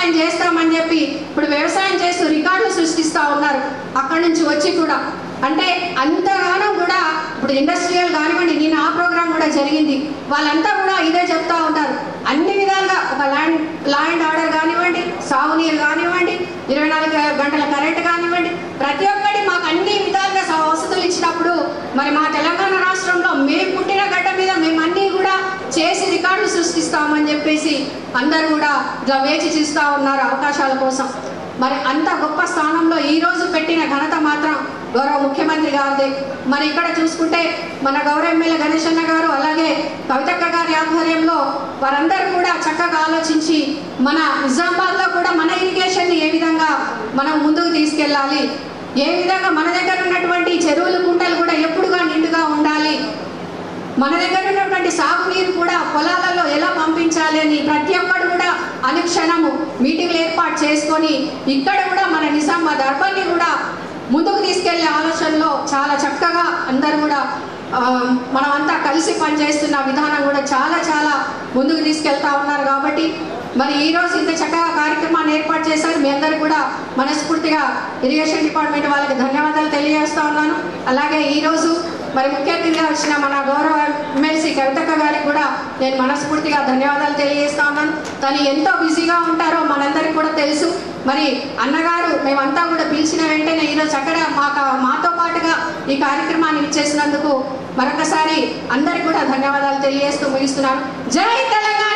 వ్యవసాయం చేస్తామని చెప్పి ఇప్పుడు వ్యవసాయం చేస్తూ రికార్డులు సృష్టిస్తూ ఉన్నారు అక్కడి నుంచి వచ్చి కూడా అంటే అంతగానో కూడా ఇప్పుడు ఇండస్ట్రియల్ కానివ్వండి నేను ఆ ప్రోగ్రామ్ కూడా జరిగింది వాళ్ళంతా కూడా ఇదే చెప్తా ఉంటారు అన్ని విధాలుగా ఒక ల్యాండ్ లా అండ్ ఆర్డర్ కానివ్వండి సాగునీరు కానివ్వండి ఇరవై నాలుగు గంటల కరెంట్ కానివ్వండి ప్రతి ఒక్కటి మాకు అన్ని విధాలుగా స- వసతులు ఇచ్చినప్పుడు మరి మా తెలంగాణ రాష్ట్రంలో మేము పుట్టిన గడ్డ మీద మేము అన్నీ కూడా చేసి రికార్డులు సృష్టిస్తామని చెప్పేసి అందరూ కూడా ఇట్లా వేచి చూస్తూ ఉన్నారు అవకాశాల కోసం మరి అంత గొప్ప స్థానంలో ఈ రోజు పెట్టిన ఘనత మాత్రం గౌరవ ముఖ్యమంత్రి గారిదే మరి ఇక్కడ చూసుకుంటే మన గౌరవ ఎమ్మెల్యే గణేష్ అన్న గారు అలాగే కవితక్క గారి ఆధ్వర్యంలో వారందరూ కూడా చక్కగా ఆలోచించి మన నిజామాబాద్లో కూడా మన ఇరిగేషన్ని ఏ విధంగా మనం ముందుకు తీసుకెళ్ళాలి ఏ విధంగా మన దగ్గర ఉన్నటువంటి చెరువులు కుంటలు కూడా ఎప్పుడుగా నిండుగా ఉండాలి మన దగ్గర ఉన్నటువంటి సాగునీరు కూడా పొలాలలో ఎలా పంపించాలి అని ప్రతి ఒక్కరు కూడా అనుక్షణము మీటింగ్లు ఏర్పాటు చేసుకొని ఇక్కడ కూడా మన నిజామాబాద్ అర్బన్ని కూడా ముందుకు తీసుకెళ్లే ఆలోచనలో చాలా చక్కగా అందరూ కూడా ఆ, మనం అంతా కలిసి పనిచేస్తున్న విధానం కూడా చాలా చాలా ముందుకు తీసుకెళ్తా ఉన్నారు కాబట్టి మరి ఈ రోజు ఇంత చక్కగా కార్యక్రమాన్ని ఏర్పాటు చేశారు మీ అందరూ కూడా మనస్ఫూర్తిగా ఇరిగేషన్ డిపార్ట్మెంట్ వాళ్ళకి ధన్యవాదాలు తెలియజేస్తా ఉన్నాను అలాగే ఈ రోజు మరి ముఖ్య అతిథిగా వచ్చిన మన గౌరవ ఎమ్మెల్సీ కవితక్క గారికి కూడా నేను మనస్ఫూర్తిగా ధన్యవాదాలు తెలియజేస్తా ఉన్నాను తను ఎంతో బిజీగా ఉంటారో మనందరికీ కూడా తెలుసు మరి అన్నగారు మేమంతా కూడా పిలిచిన వెంటనే ఈరోజు అక్కడ మాకు మాతో పాటుగా ఈ కార్యక్రమాన్ని ఇచ్చేసినందుకు మరొకసారి అందరికి కూడా ధన్యవాదాలు తెలియజేస్తూ ముగిస్తున్నాను జై తెలంగాణ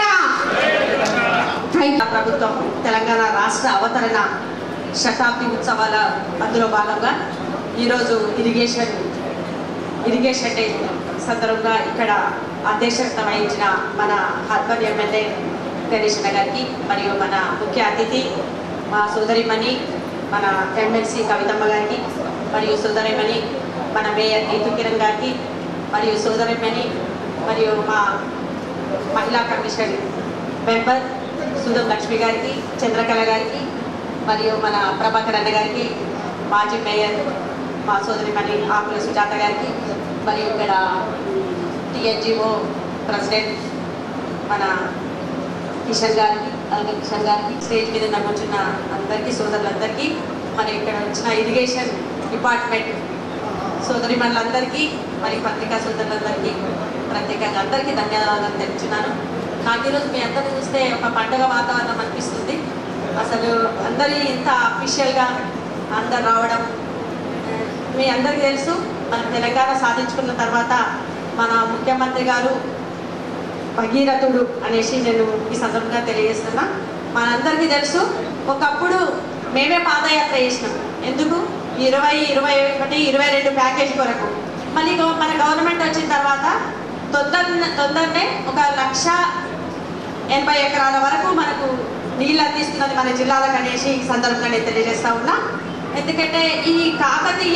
థ్యాంక్ యూ ప్రభుత్వం తెలంగాణ రాష్ట్ర అవతరణ శతాబ్ది ఉత్సవాల అందులో భాగంగా ఈరోజు ఇరిగేషన్ ఇరిగేషన్ డే సందర్భంగా ఇక్కడ అధ్యక్షత వహించిన మన హర్బన్ ఎమ్మెల్యే గణేష్ గారికి మరియు మన ముఖ్య అతిథి మా సోదరిమణి మన ఎమ్మెల్సీ కవితమ్మ గారికి మరియు సోదరిమణి మన మేయర్ నీతు కిరణ్ గారికి మరియు సోదరిమణి మరియు మా మహిళా కమిషన్ మెంబర్ సుధం లక్ష్మి గారికి చంద్రకళ గారికి మరియు మన ప్రభాకర్ అన్న గారికి మాజీ మేయర్ మా సోదరి మణి ఆకుల సుజాత గారికి మరియు ఇక్కడ టిఎన్జిఓ ప్రెసిడెంట్ మన కిషన్ గారికి అలాగే కిషన్ గారికి స్టేజ్ మీద ఉన్న కూర్చున్న అందరికీ సోదరులందరికీ మరి ఇక్కడ వచ్చిన ఇరిగేషన్ డిపార్ట్మెంట్ సోదరి మనులందరికీ మరి పత్రికా సోదరులందరికీ ప్రత్యేకంగా అందరికీ ధన్యవాదాలు తెలుపుతున్నాను నాకు ఈరోజు మీ అందరిని చూస్తే ఒక పండుగ వాతావరణం అనిపిస్తుంది అసలు అందరి ఇంత అఫీషియల్గా అందరు రావడం ఆ, మీ అందరికీ తెలుసు మన తెలంగాణ సాధించుకున్న తర్వాత మన ముఖ్యమంత్రి గారు భగీరథుడు అనేసి నేను ఈ సందర్భంగా తెలియజేస్తున్నా మనందరికీ తెలుసు ఒకప్పుడు మేమే పాదయాత్ర చేసినాం ఎందుకు ఇరవై ఇరవై ఒకటి ఇరవై రెండు ప్యాకేజ్ కొరకు మళ్ళీ గవ- మన గవర్నమెంట్ వచ్చిన తర్వాత తొందర తొందరనే ఒక లక్ష ఎనభై ఎకరాల వరకు మనకు నీళ్ళు అందిస్తున్నది మన జిల్లాలకు అనేసి ఈ సందర్భంగా నేను తెలియజేస్తా ఉన్నా ఎందుకంటే ఈ కాకతీయ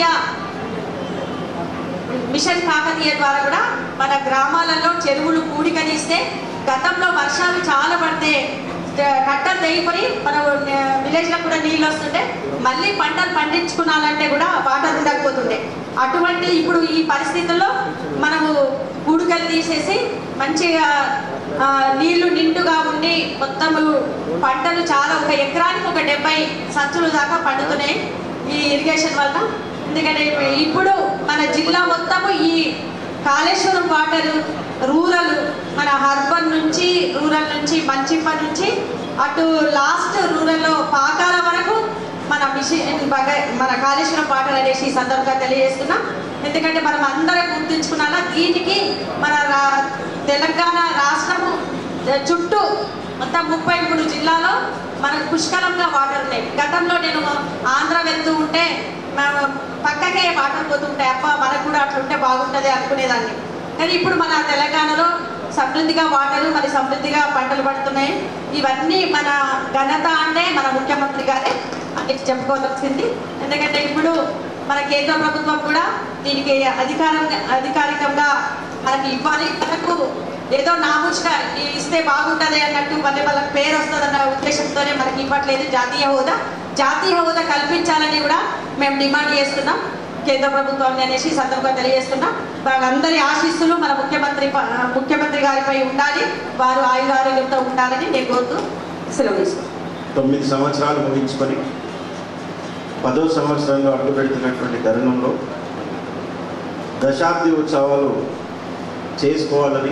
మిషన్ కాకతీయ ద్వారా కూడా మన గ్రామాలలో చెరువులు కూడికనిస్తే గతంలో వర్షాలు చాలా పడితే ద- కట్టలు తెగిపోయి మన విలేజ్లో కూడా నీళ్ళు వస్తుంటే మళ్ళీ పంటలు పండించుకున్నాలంటే కూడా వాటర్ ఉండకపోతుండే అటువంటి ఇప్పుడు ఈ పరిస్థితుల్లో మనము కూడికలు తీసేసి మంచిగా ఆ, నీళ్లు నిండుగా ఉండి మొత్తము పంటలు చాలా ఒక ఎకరానికి ఒక డెబ్బై సంచులు దాకా పండుతున్నాయి ఈ ఇరిగేషన్ వల్ల ఎందుకంటే ఇప్పుడు మన జిల్లా మొత్తము ఈ కాళేశ్వరం వాటర్ రూరల్ మన హర్బన్ నుంచి రూరల్ నుంచి మంచిప్ప నుంచి అటు లాస్ట్ రూరల్లో పాకాల వరకు మన మిషన్ బగ- మన కాళేశ్వరం వాటర్ అనేసి ఈ సందర్భంగా తెలియజేస్తున్నాం ఎందుకంటే మనం అందరం గుర్తుంచుకున్నాలా దీనికి మన రా- తెలంగాణ రాష్ట్రము చుట్టూ మొత్తం ముప్పై మూడు జిల్లాలో మనకు పుష్కలంగా వాటర్ ఉన్నాయి గతంలో నేను ఆంధ్ర వెళ్తూ ఉంటే మేము పక్కకే వాటర్ పోతుంటాయి అబ్బా మనకు కూడా అట్లా ఉంటే బాగుంటుంది అనుకునేదాన్ని కానీ ఇప్పుడు మన తెలంగాణలో సమృద్ధిగా వాటరు మరి సమృద్ధిగా పంటలు పడుతున్నాయి ఇవన్నీ మన ఘనత అంటే మన ముఖ్యమంత్రి గారే అని చెప్పుకోవాల్సింది ఎందుకంటే ఇప్పుడు మన కేంద్ర ప్రభుత్వం కూడా దీనికి అధికారంగా అధికారికంగా మనకి ఇవ్వాలి మనకు ఏదో నాముష్గా ఇస్తే బాగుంటుంది అన్నట్టు మళ్ళీ వాళ్ళకి పేరు వస్తుందన్న ఉద్దేశంతోనే మనకి ఇవ్వట్లేదు జాతీయ హోదా జాతీయ హోదా కల్పించాలని కూడా మేము డిమాండ్ చేస్తున్నాం కేంద్ర ప్రభుత్వాన్ని అనేసి ఈ సందర్భంగా తెలియజేస్తున్నాం వాళ్ళందరి ఆశీస్సులు మన ముఖ్యమంత్రి ప- ముఖ్యమంత్రి గారిపై ఉండాలి వారు ఆయురారోగ్యంతో ఉండాలని నేను కోరుతూ సెలవు తీసుకుంటాను తొమ్మిది సంవత్సరాలు ముగించుకొని పదో సంవత్సరంలో అడుగు పెడుతున్నటువంటి తరుణంలో దశాబ్ది ఉత్సవాలు చేసుకోవాలని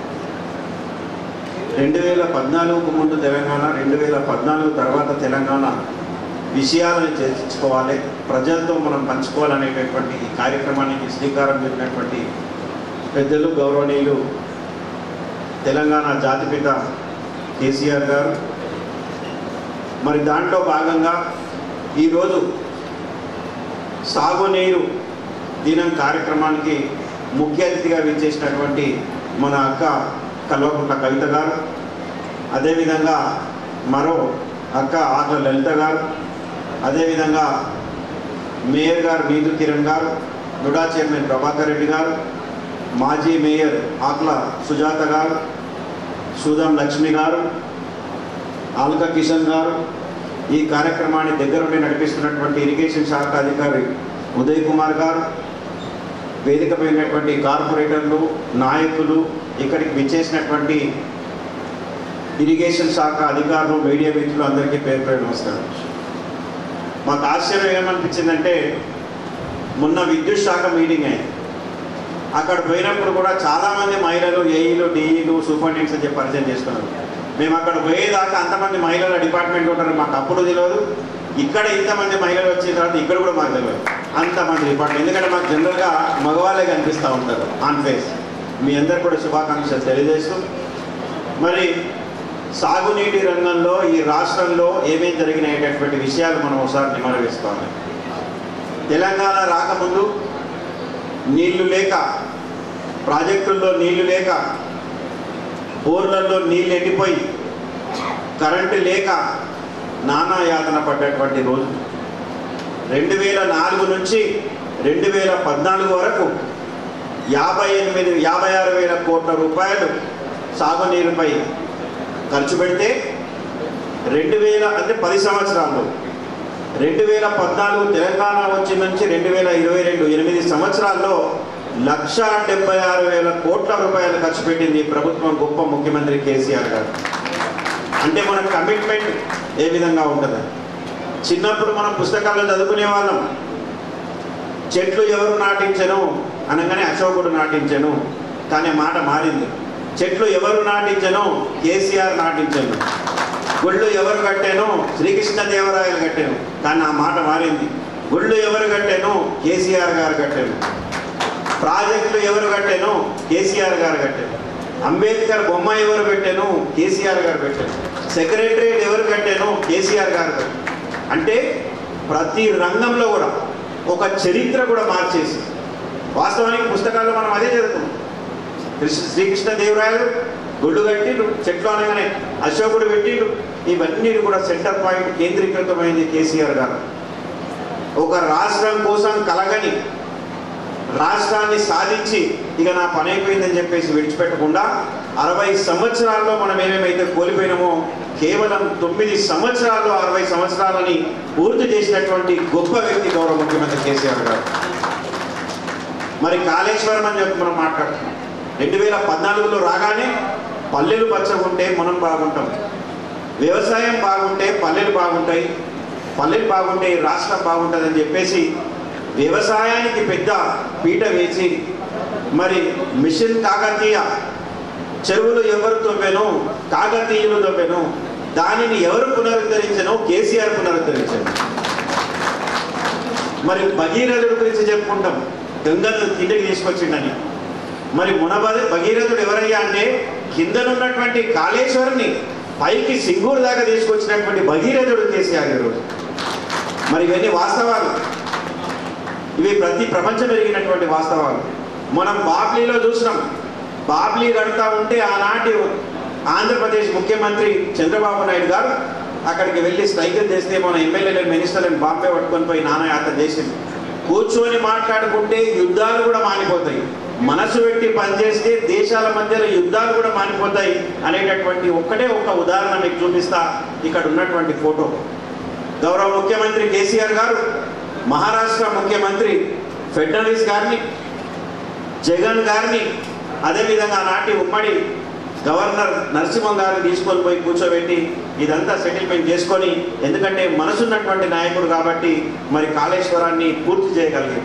రెండు వేల పద్నాలుగుకు ముందు తెలంగాణ రెండు వేల పద్నాలుగు తర్వాత తెలంగాణ విషయాలను చర్చించుకోవాలి ప్రజలతో మనం పంచుకోవాలనేటటువంటి ఈ కార్యక్రమానికి శ్రీకారం చుట్టినటువంటి పెద్దలు గౌరవనీయులు తెలంగాణ జాతిపిత కేసీఆర్ గారు మరి దాంట్లో భాగంగా ఈరోజు సాగునీరు దినం కార్యక్రమానికి ముఖ్య అతిథిగా విచ్చేసినటువంటి మన అక్క కల్వకుంట్ల కవిత గారు అదేవిధంగా మరో అక్క ఆర్ల లలిత గారు అదేవిధంగా మేయర్ గారు నీదు కిరణ్ గారు నుడా చైర్మన్ ప్రభాకర్ రెడ్డి గారు మాజీ మేయర్ ఆకుల సుజాత గారు సూదం లక్ష్మి గారు ఆల్క కిషన్ గారు ఈ కార్యక్రమాన్ని దగ్గరుండి నడిపిస్తున్నటువంటి ఇరిగేషన్ శాఖ అధికారి ఉదయ్ కుమార్ గారు వేదికపై ఉన్నటువంటి కార్పొరేటర్లు నాయకులు ఇక్కడికి విచ్చేసినటువంటి ఇరిగేషన్ శాఖ అధికారులు మీడియా మిత్రులు అందరికీ పేరు పేరు నమస్కారం మాకు ఆశ్చర్యం ఏమనిపించిందంటే మొన్న విద్యుత్ శాఖ మీటింగ్ అయింది అక్కడ పోయినప్పుడు కూడా చాలామంది మహిళలు ఏఈలు డిఈలు సూపరింటెండెంట్స్ అని చెప్పి పరిచయం చేస్తున్నారు మేము అక్కడ పోయేదాకా అంతమంది మహిళల డిపార్ట్మెంట్ ఉంటారు మాకు అప్పుడు తెలియదు ఇక్కడ ఇంతమంది మహిళలు వచ్చిన తర్వాత ఇక్కడ కూడా మాకు తెలియదు అంతమంది డిపార్ట్మెంట్ ఎందుకంటే మాకు జనరల్గా మగవాళ్ళే కనిపిస్తూ ఉంటారు ఆన్ ఫేస్ మీ అందరు కూడా శుభాకాంక్షలు తెలియజేస్తూ మరి సాగునీటి రంగంలో ఈ రాష్ట్రంలో ఏమేం జరిగినాయనేటువంటి విషయాలు మనం ఒకసారి నిమరవేసుకోవాలి తెలంగాణ రాకముందు నీళ్లు లేక ప్రాజెక్టుల్లో నీళ్లు లేక బోర్లలో నీళ్ళు ఎండిపోయి కరెంటు లేక నానా యాతన పడ్డటువంటి రోజు రెండు వేల నాలుగు నుంచి రెండు వేల పద్నాలుగు వరకు యాభై ఎనిమిది యాభై ఆరు వేల కోట్ల రూపాయలు సాగునీరుపై ఖర్చు పెడితే రెండు వేల అంటే పది సంవత్సరాల్లో రెండు వేల పద్నాలుగు తెలంగాణ వచ్చి నుంచి రెండు వేల ఇరవై రెండు ఎనిమిది సంవత్సరాల్లో లక్ష డెబ్బై ఆరు వేల కోట్ల రూపాయలు ఖర్చు పెట్టింది ఈ ప్రభుత్వం గొప్ప ముఖ్యమంత్రి కేసీఆర్ గారు అంటే మన కమిట్మెంట్ ఏ విధంగా ఉంటుంది చిన్నప్పుడు మనం పుస్తకాల్లో చదువుకునే వాళ్ళం చెట్లు ఎవరు నాటించను అనగానే అశోకుడు నాటించను కానీ మాట మారింది చెట్లు ఎవరు నాటించను కేసీఆర్ నాటించను గుళ్ళు ఎవరు కట్టాను శ్రీకృష్ణదేవరాయలు కట్టాను కానీ ఆ మాట మారింది గుళ్ళు ఎవరు కట్టాను కేసీఆర్ గారు కట్టాను ప్రాజెక్టులు ఎవరు కట్టాను కేసీఆర్ గారు కట్టాను అంబేద్కర్ బొమ్మ ఎవరు పెట్టాను కేసీఆర్ గారు పెట్టాను సెక్రటరియట్ ఎవరు కట్టాను కేసీఆర్ గారు కట్టాను అంటే ప్రతి రంగంలో కూడా ఒక చరిత్ర కూడా మార్చేసి వాస్తవానికి పుస్తకాల్లో మనం అదే చదువుతాం కృష్ణ శ్రీకృష్ణదేవరాయలు గుళ్ళు కట్టిండు చెట్లు అనగానే అశోకుడు పెట్టిండు ఇవన్నీ కూడా సెంటర్ పాయింట్ కేంద్రీకృతమైంది కేసీఆర్ గారు ఒక రాష్ట్రం కోసం కలగని రాష్ట్రాన్ని సాధించి ఇక నా పని అయిపోయిందని చెప్పేసి విడిచిపెట్టకుండా అరవై సంవత్సరాల్లో మనం ఏమేమైతే కోల్పోయినామో కేవలం తొమ్మిది సంవత్సరాల్లో అరవై సంవత్సరాలని పూర్తి చేసినటువంటి గొప్ప వ్యక్తి గౌరవ ముఖ్యమంత్రి కేసీఆర్ గారు మరి కాళేశ్వరం అని చెప్పి మనం మాట్లాడుతున్నాం రెండు వేల పద్నాలుగులో రాగానే పల్లెలు పచ్చగుంటే మనం బాగుంటాం వ్యవసాయం బాగుంటే పల్లెలు బాగుంటాయి పల్లెలు బాగుంటే ఈ రాష్ట్రం బాగుంటుందని చెప్పేసి వ్యవసాయానికి పెద్ద పీట వేసి మరి మిషన్ కాకతీయ చెరువులు ఎవరు తవ్వాను కాకతీయులు తవ్వాను దానిని ఎవరు పునరుద్ధరించను కేసీఆర్ పునరుద్ధరించాను మరి భగీరథుడి గురించి చెప్పుకుంటాం గంగను కిందకి తీసుకొచ్చిండని మరి మునబది భగీరథుడు ఎవరయ్యా అంటే కిందనున్నటువంటి కాళేశ్వరుని పైకి సింగూరు దాకా తీసుకొచ్చినటువంటి భగీరథుడు కేసీఆర్ గారు మరి ఇవన్నీ వాస్తవాలు ఇవి ప్రతి ప్రపంచం పెరిగినటువంటి వాస్తవాలు మనం బాబ్లీలో చూసినాం బాబ్లీ కడతా ఉంటే ఆనాటి ఆంధ్రప్రదేశ్ ముఖ్యమంత్రి చంద్రబాబు నాయుడు గారు అక్కడికి వెళ్ళి స్ట్రైకులు చేస్తే మన ఎమ్మెల్యేలు మినిస్టర్లను బాంబే పట్టుకొని పోయి నానాయాత్ర చేసింది కూర్చొని మాట్లాడుకుంటే యుద్ధాలు కూడా మానిపోతాయి మనసు పెట్టి పనిచేస్తే దేశాల మధ్యలో యుద్ధాలు కూడా మానిపోతాయి అనేటటువంటి ఒక్కటే ఒక ఉదాహరణ మీకు చూపిస్తా ఇక్కడ ఉన్నటువంటి ఫోటో గౌరవ ముఖ్యమంత్రి కేసీఆర్ గారు మహారాష్ట్ర ముఖ్యమంత్రి ఫెడ్నవీస్ గారిని జగన్ గారిని అదేవిధంగా నాటి ఉమ్మడి గవర్నర్ నరసింహం గారిని తీసుకొని పోయి కూర్చోబెట్టి ఇదంతా సెటిల్మెంట్ చేసుకొని ఎందుకంటే మనసున్నటువంటి నాయకుడు కాబట్టి మరి కాళేశ్వరాన్ని పూర్తి చేయగలిగారు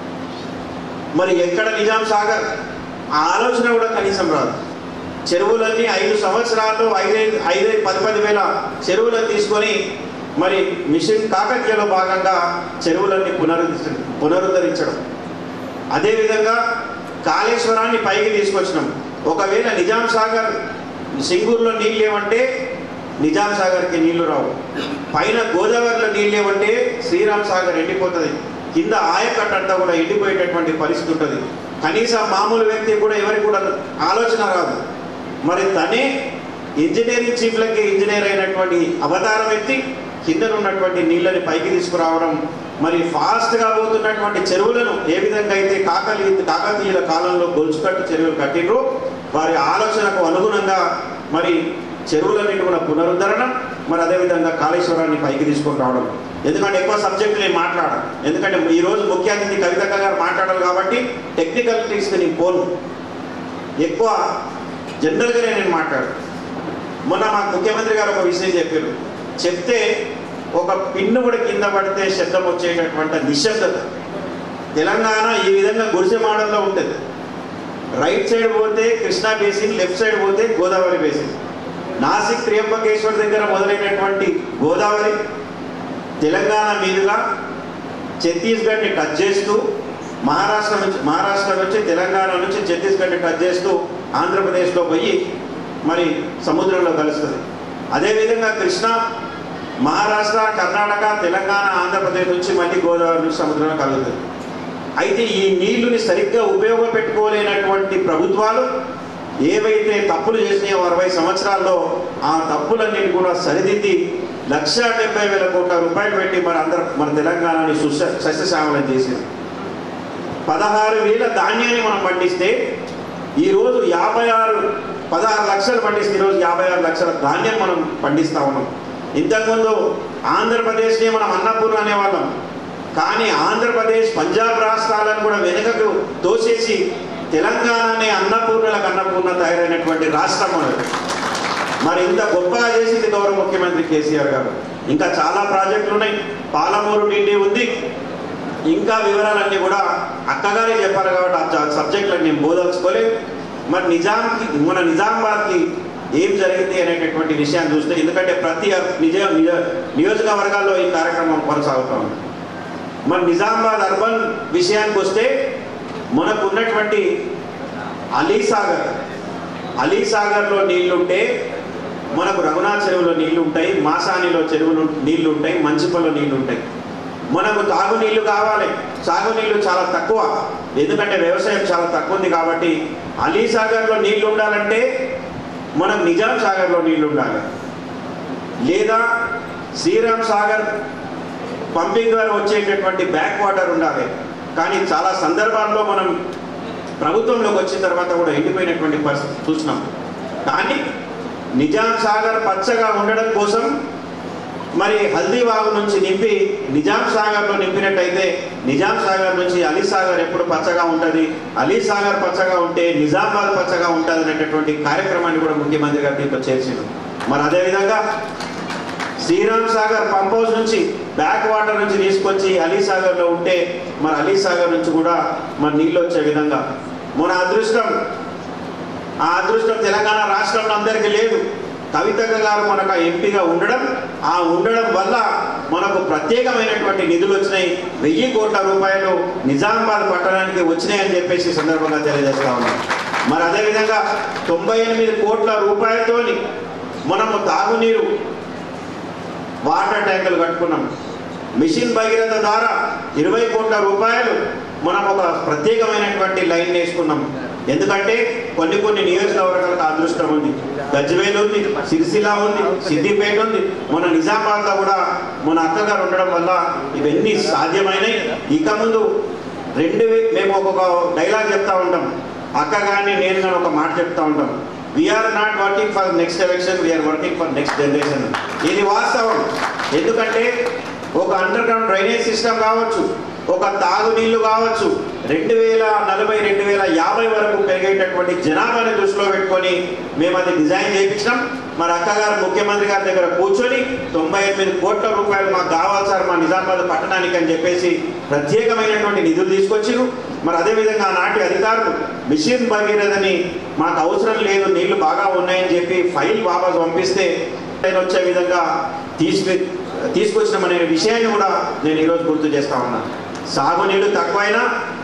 మరి ఎక్కడ నిజాం సాగర్ ఆ ఆలోచన కూడా కనీసం రాదు చెరువులన్నీ ఐదు సంవత్సరాల్లో ఐదైదు ఐదైదు పది పది వేల చెరువులను తీసుకొని మరి మిషన్ కాకతీయలో భాగంగా చెరువులన్నీ పునరుద్ధ పునరుద్ధరించడం అదేవిధంగా కాళేశ్వరాన్ని పైకి తీసుకొచ్చినాం ఒకవేళ నిజాం సాగర్ సింగూరులో నీళ్ళు ఏమంటే నిజాం సాగర్కి నీళ్లు రావు పైన గోదావరిలో నీళ్ళు ఏమంటే శ్రీరామ్ సాగర్ ఎండిపోతుంది కింద ఆయకట్ట కూడా ఎండిపోయేటటువంటి పరిస్థితి ఉంటుంది కనీసం మామూలు వ్యక్తి కూడా ఎవరికి కూడా ఆలోచన రాదు మరి తనే ఇంజనీరింగ్ చీఫ్లకి ఇంజనీర్ అయినటువంటి అవతారం ఎత్తి కిందనున్నటువంటి నీళ్ళని పైకి తీసుకురావడం మరి ఫాస్ట్గా పోతున్నటువంటి చెరువులను ఏ విధంగా అయితే కాకలి కాకతీయుల కాలంలో గొలుచుకట్టు చెరువులు కట్టిండ్రో వారి ఆలోచనకు అనుగుణంగా మరి చెరువులన్నిటి కూడా పునరుద్ధరణ మరి అదేవిధంగా కాళేశ్వరాన్ని పైకి తీసుకొని రావడం ఎందుకంటే ఎక్కువ సబ్జెక్టులు నేను మాట్లాడాను ఎందుకంటే ఈ రోజు ముఖ్య అతిథి కవితక్క గారు మాట్లాడాలి కాబట్టి టెక్నికలిటీస్కి నేను పోను ఎక్కువ జనరల్గానే నేను మాట్లాడు మొన్న మాకు ముఖ్యమంత్రి గారు ఒక విషయం చెప్పారు చెప్తే ఒక పిన్ను కూడా కింద పడితే శబ్దం వచ్చేటటువంటి నిశ్శబ్దత తెలంగాణ ఈ విధంగా గుడిసె మోడల్లో ఉంటుంది రైట్ సైడ్ పోతే కృష్ణా బేసిన్ లెఫ్ట్ సైడ్ పోతే గోదావరి బేసిన్ నాసిక్ త్రియంబకేశ్వర్ దగ్గర మొదలైనటువంటి గోదావరి తెలంగాణ మీదుగా ఛత్తీస్గఢ్ని టచ్ చేస్తూ మహారాష్ట్ర నుంచి మహారాష్ట్ర నుంచి తెలంగాణ నుంచి ఛత్తీస్గఢ్ని టచ్ చేస్తూ ఆంధ్రప్రదేశ్లో పోయి మరి సముద్రంలో కలుస్తుంది అదేవిధంగా కృష్ణ మహారాష్ట్ర కర్ణాటక తెలంగాణ ఆంధ్రప్రదేశ్ నుంచి మళ్ళీ గోదావరి నుంచి సముద్రంలో కలుగుతుంది అయితే ఈ నీళ్లుని సరిగ్గా ఉపయోగపెట్టుకోలేనటువంటి ప్రభుత్వాలు ఏవైతే తప్పులు చేసినాయో అరవై సంవత్సరాల్లో ఆ తప్పులన్నిటి కూడా సరిదిద్ది లక్ష డెబ్బై వేల కోట్ల రూపాయలు పెట్టి మన అందరం మన తెలంగాణని సుశ సస్యశ్యామలం చేసింది పదహారు వేల ధాన్యాన్ని మనం పండిస్తే ఈరోజు యాభై ఆరు పదహారు లక్షలు పండిస్తే ఈరోజు యాభై ఆరు లక్షల ధాన్యం మనం పండిస్తా ఉన్నాం ఇంతకుముందు ఆంధ్రప్రదేశ్ని మనం అన్నపూర్ణ అనేవాళ్ళం కానీ ఆంధ్రప్రదేశ్ పంజాబ్ రాష్ట్రాలను కూడా వెనుకకు తోసేసి తెలంగాణనే అన్నపూర్ణలకు అన్నపూర్ణ తయారైనటువంటి రాష్ట్రం మనది మరి ఇంత గొప్పగా చేసింది గౌరవ ముఖ్యమంత్రి కేసీఆర్ గారు ఇంకా చాలా ప్రాజెక్టులు ఉన్నాయి పాలమూరు నిండి ఉంది ఇంకా వివరాలన్నీ కూడా అక్కగారే చెప్పారు కాబట్టి ఆ సబ్జెక్టులకు నేను బోధల్చుకోలేదు మరి నిజాంకి మన నిజామాబాద్కి ఏం జరిగింది అనేటటువంటి విషయాన్ని చూస్తే ఎందుకంటే ప్రతి నిజ నిజ నియోజకవర్గాల్లో ఈ కార్యక్రమం కొనసాగుతా ఉంది మరి నిజామాబాద్ అర్బన్ విషయానికి వస్తే మనకు ఉన్నటువంటి అలీసాగర్ అలీసాగర్లో నీళ్లుంటే మనకు రఘునాథ్ చెరువులో నీళ్లు ఉంటాయి మాసానిలో చెరువులు నీళ్లు ఉంటాయి మంచిపల్లో నీళ్లు ఉంటాయి మనకు తాగునీళ్లు కావాలి సాగునీళ్లు చాలా తక్కువ ఎందుకంటే వ్యవసాయం చాలా తక్కువ ఉంది కాబట్టి అలీసాగర్లో నీళ్లు ఉండాలంటే మనకు నిజాం సాగర్లో నీళ్లు ఉండాలి లేదా శ్రీరామ్ సాగర్ పంపింగ్ ద్వారా వచ్చేటటువంటి బ్యాక్ వాటర్ ఉండాలి కానీ చాలా సందర్భాల్లో మనం ప్రభుత్వంలోకి వచ్చిన తర్వాత కూడా ఎండిపోయినటువంటి పరిస్థితి చూసినాం కానీ నిజాం సాగర్ పచ్చగా ఉండడం కోసం మరి హల్దీవాగు నుంచి నింపి నిజాం సాగర్లో నింపినట్టయితే నిజాం సాగర్ నుంచి అలీ సాగర్ ఎప్పుడు పచ్చగా ఉంటుంది అలీ సాగర్ పచ్చగా ఉంటే నిజామాబాద్ పచ్చగా ఉంటుంది అనేటటువంటి కార్యక్రమాన్ని కూడా ముఖ్యమంత్రి గారు దీంట్లో చేర్చింది మరి అదేవిధంగా శ్రీరామ్ సాగర్ పంప్ హౌస్ నుంచి బ్యాక్ వాటర్ నుంచి తీసుకొచ్చి అలీ సాగర్లో ఉంటే మరి అలీ సాగర్ నుంచి కూడా మరి నీళ్ళు వచ్చే విధంగా మన అదృష్టం ఆ అదృష్టం తెలంగాణ రాష్ట్రంలో అందరికీ లేదు కవితక్క గారు మనకు ఆ ఎంపీగా ఉండడం ఆ ఉండడం వల్ల మనకు ప్రత్యేకమైనటువంటి నిధులు వచ్చినాయి వెయ్యి కోట్ల రూపాయలు నిజామాబాద్ పట్టణానికి వచ్చినాయని చెప్పేసి ఈ సందర్భంగా తెలియజేస్తా ఉన్నాం మరి అదేవిధంగా తొంభై ఎనిమిది కోట్ల రూపాయలతోని మనము తాగునీరు వాటర్ ట్యాంకులు కట్టుకున్నాం మిషన్ భగీరథ ద్వారా ఇరవై కోట్ల రూపాయలు మనం ఒక ప్రత్యేకమైనటువంటి లైన్ వేసుకున్నాం ఎందుకంటే కొన్ని కొన్ని నియోజకవర్గాలకు అదృష్టం ఉంది గజ్వేల్ ఉంది సిరిసిల్ల ఉంది సిద్దిపేట ఉంది మన నిజామాబాద్లో కూడా మన అక్కగారు ఉండడం వల్ల ఇవన్నీ సాధ్యమైనవి ఇక ముందు రెండు వే- మేము ఒక్కొక్క డైలాగ్ చెప్తా ఉంటాం అక్క కానీ నేను కానీ ఒక మాట చెప్తా ఉంటాం we are not working for next election we are working for next generation ఇది వాస్తవం ఎందుకంటే ఒక అండర్ గ్రౌండ్ డ్రైనేజ్ సిస్టమ్ కావచ్చు ఒక తాగునీళ్లు కావచ్చు రెండు వేల నలభై రెండు వేల యాభై వరకు పెరిగేటటువంటి జనాభాని దృష్టిలో పెట్టుకొని మేము అది డిజైన్ చేయించినాం మరి అక్కగారు ముఖ్యమంత్రి గారి దగ్గర కూర్చొని తొంభై ఎనిమిది కోట్ల రూపాయలు మాకు కావాలి సార్ మా నిజామాబాద్ పట్టణానికి అని చెప్పేసి ప్రత్యేకమైనటువంటి నిధులు తీసుకొచ్చిరు మరి అదేవిధంగా ఆనాటి అధికారులు మిషన్ భగీరథని మాకు అవసరం లేదు నీళ్లు బాగా ఉన్నాయని చెప్పి ఫైల్ వాపస్ పంపిస్తే ఆయన వచ్చే విధంగా తీసుకు తీసుకొచ్చినామనే విషయాన్ని కూడా నేను ఈరోజు గుర్తు చేస్తా ఉన్నాను సాగునీళ్ళు తక్కువైనా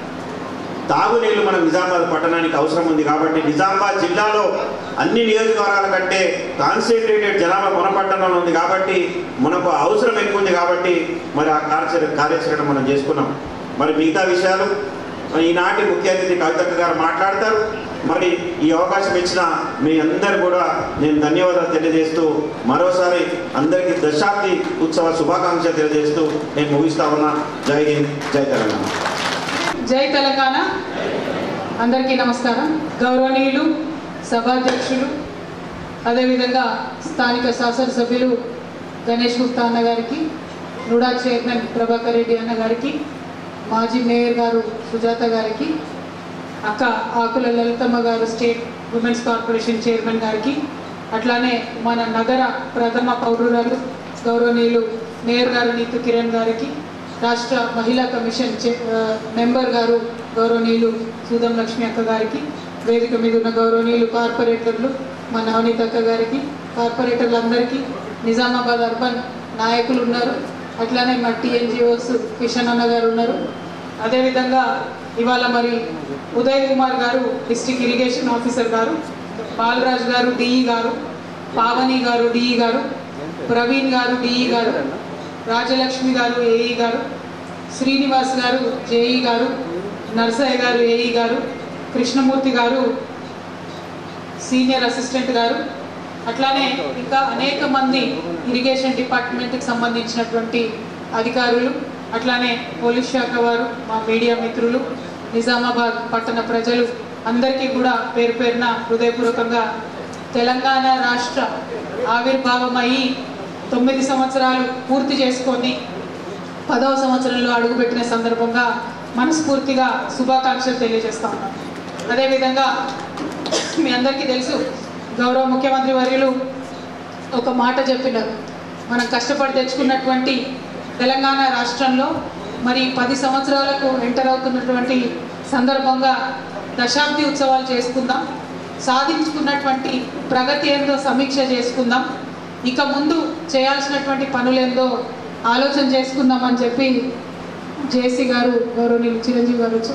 తాగునీళ్లు మన నిజామాబాద్ పట్టణానికి అవసరం ఉంది కాబట్టి నిజామాబాద్ జిల్లాలో అన్ని నియోజకవర్గాల కంటే కాన్సన్ట్రేటెడ్ జనాభా మన పట్టణంలో ఉంది కాబట్టి మనకు అవసరం ఎక్కువ ఉంది కాబట్టి మరి ఆ కార్య కార్యాచరణ మనం చేసుకున్నాం మరి మిగతా విషయాలు ఈనాటి ముఖ్య అతిథి కవితక్క గారు మాట్లాడతారు మరి ఈ అవకాశం ఇచ్చిన మీ అందరు కూడా నేను ధన్యవాదాలు తెలియజేస్తూ మరోసారి అందరికీ దశాబ్ది ఉత్సవ శుభాకాంక్షలు తెలియజేస్తూ నేను ముగిస్తా ఉన్నా జై హింద్ జై తెలంగాణ జై తెలంగాణ అందరికీ నమస్కారం గౌరవనీయులు సభాధ్యక్షులు అదేవిధంగా స్థానిక శాసనసభ్యులు గణేష్ గుప్తా అన్న గారికి రుడా చైర్మన్ ప్రభాకర్ రెడ్డి అన్న గారికి మాజీ మేయర్ గారు సుజాత గారికి అక్క ఆకుల లలితమ్మ గారు స్టేట్ ఉమెన్స్ కార్పొరేషన్ చైర్మన్ గారికి అట్లానే మన నగర ప్రథమ పౌరురాలు గౌరవనీయులు మేయర్ గారు నీతు కిరణ్ గారికి రాష్ట్ర మహిళా కమిషన్ చే- ఆ, మెంబర్ గారు గౌరవనీయులు సూదం లక్ష్మి అక్క గారికి వేదిక మీద ఉన్న గౌరవనీయులు కార్పొరేటర్లు మా నవనీత అక్క గారికి కార్పొరేటర్లందరికీ నిజామాబాద్ అర్బన్ నాయకులు ఉన్నారు అట్లానే మా టీఎన్జిఓస్ కిషన్ అన్న గారు ఉన్నారు అదేవిధంగా ఇవాళ మరి ఉదయ్ కుమార్ గారు డిస్ట్రిక్ట్ ఇరిగేషన్ ఆఫీసర్ గారు బాలరాజు గారు డిఈ గారు పావని గారు డిఈ గారు ప్రవీణ్ గారు డిఈ గారు రాజలక్ష్మి గారు ఏఈ గారు శ్రీనివాస్ గారు జేఈ గారు నర్సయ్య గారు ఏఈ గారు కృష్ణమూర్తి గారు సీనియర్ అసిస్టెంట్ గారు అట్లానే ఇంకా అనేక మంది ఇరిగేషన్ డిపార్ట్మెంట్కి సంబంధించినటువంటి అధికారులు అట్లానే పోలీస్ శాఖ వారు మా మీడియా మిత్రులు నిజామాబాద్ పట్టణ ప్రజలు అందరికీ కూడా పేరు పేరున హృదయపూర్వకంగా తెలంగాణ రాష్ట్ర ఆవిర్భావమయ్యి తొమ్మిది సంవత్సరాలు పూర్తి చేసుకొని పదవ సంవత్సరంలో అడుగుపెట్టిన సందర్భంగా మనస్ఫూర్తిగా శుభాకాంక్షలు తెలియజేస్తా ఉన్నాను అదేవిధంగా మీ అందరికీ తెలుసు గౌరవ ముఖ్యమంత్రి వర్యులు ఒక మాట చెప్పినారు మనం కష్టపడి తెచ్చుకున్నటువంటి తెలంగాణ రాష్ట్రంలో మరి పది సంవత్సరాలకు ఎంటర్ అవుతున్నటువంటి సందర్భంగా దశాబ్ది ఉత్సవాలు చేసుకుందాం సాధించుకున్నటువంటి ప్రగతి ఏందో సమీక్ష చేసుకుందాం ఇక ముందు చేయాల్సినటువంటి పనులేందో ఆలోచన చేసుకుందామని చెప్పి జేసీ గారు గౌరవనీయులు చిరంజీవి గారు వచ్చి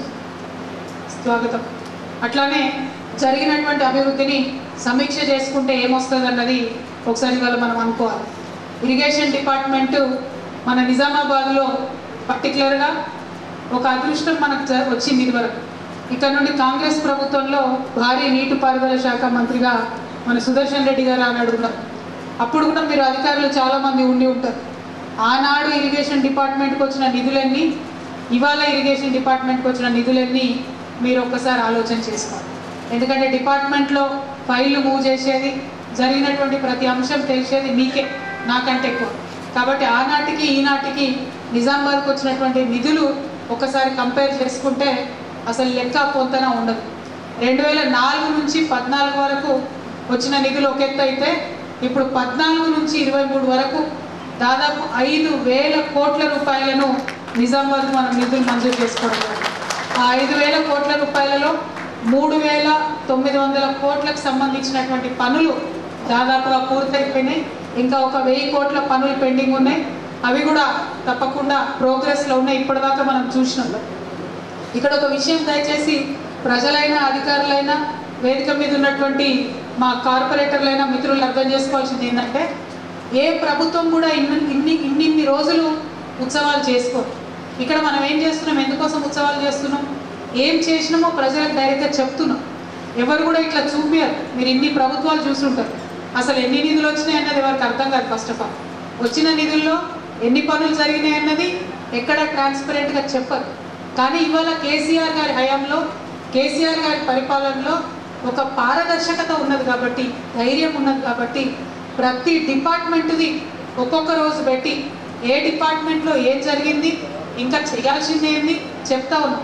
స్వాగతం అట్లానే జరిగినటువంటి అభివృద్ధిని సమీక్ష చేసుకుంటే ఏమొస్తుంది అన్నది ఒకసారి ఇవాళ మనం అనుకోవాలి ఇరిగేషన్ డిపార్ట్మెంటు మన నిజామాబాద్లో పర్టికులర్గా ఒక అదృష్టం మనకు జ- వచ్చింది ఇదివరకు ఇక్కడ నుండి కాంగ్రెస్ ప్రభుత్వంలో భారీ నీటిపారుదల శాఖ మంత్రిగా మన సుదర్శన్ రెడ్డి గారు ఆనాడు ఉన్నారు అప్పుడు కూడా మీరు అధికారులు చాలామంది ఉండి ఉంటారు ఆనాడు ఇరిగేషన్ డిపార్ట్మెంట్కి వచ్చిన నిధులన్నీ ఇవాళ ఇరిగేషన్ డిపార్ట్మెంట్కి వచ్చిన నిధులన్నీ మీరు ఒక్కసారి ఆలోచన చేసుకోవాలి ఎందుకంటే డిపార్ట్మెంట్లో ఫైళ్ళు మూవ్ చేసేది జరిగినటువంటి ప్రతి అంశం తెలిసేది మీకే నాకంటే ఎక్కువ కాబట్టి ఆనాటికి ఈనాటికి నిజామాబాద్కి వచ్చినటువంటి నిధులు ఒకసారి కంపేర్ చేసుకుంటే అసలు లెక్క పొంతన ఉండదు రెండు వేల నాలుగు నుంచి పద్నాలుగు వరకు వచ్చిన నిధులు ఒక ఎత్తు అయితే ఇప్పుడు పద్నాలుగు నుంచి ఇరవై మూడు వరకు దాదాపు ఐదు వేల కోట్ల రూపాయలను నిజామాబాద్ మనం నిధులు మంజూరు చేసుకోవడం జరిగింది. ఆ ఐదు వేల కోట్ల రూపాయలలో మూడు వేల తొమ్మిది వందల కోట్లకు సంబంధించినటువంటి పనులు దాదాపుగా పూర్తయిపోయినాయి ఇంకా ఒక వెయ్యి కోట్ల పనులు పెండింగ్ ఉన్నాయి అవి కూడా తప్పకుండా ప్రోగ్రెస్లో ఉన్నాయి ఇప్పటిదాకా మనం చూసినాం ఇక్కడ ఒక విషయం దయచేసి ప్రజలైనా అధికారులైనా వేదిక మీద ఉన్నటువంటి మా కార్పొరేటర్లైనా మిత్రులు అర్థం చేసుకోవాల్సింది ఏంటంటే ఏ ప్రభుత్వం కూడా ఇన్ని ఇన్ని ఇన్నిన్ని రోజులు ఉత్సవాలు చేసుకోరు ఇక్కడ మనం ఏం చేస్తున్నాం ఎందుకోసం ఉత్సవాలు చేస్తున్నాం ఏం చేసినామో ప్రజలకు డైరెక్ట్గా చెప్తున్నాం ఎవరు కూడా ఇట్లా చూపియరు మీరు ఇన్ని ప్రభుత్వాలు చూసుంటారు అసలు ఎన్ని నిధులు వచ్చినాయి అన్నది ఎవరికి అర్థం కాదు ఫస్ట్ ఆఫ్ ఆల్ వచ్చిన నిధుల్లో ఎన్ని పనులు జరిగినాయి అన్నది ఎక్కడ ట్రాన్స్పరెంట్గా చెప్పరు కానీ ఇవాళ కేసీఆర్ గారి హయాంలో కేసీఆర్ గారి పరిపాలనలో ఒక పారదర్శకత ఉన్నది కాబట్టి ధైర్యం ఉన్నది కాబట్టి ప్రతి డిపార్ట్మెంట్ది ఒక్కొక్క రోజు పెట్టి ఏ డిపార్ట్మెంట్లో ఏం జరిగింది ఇంకా చేయాల్సింది ఏంది చెప్తా ఉన్నాం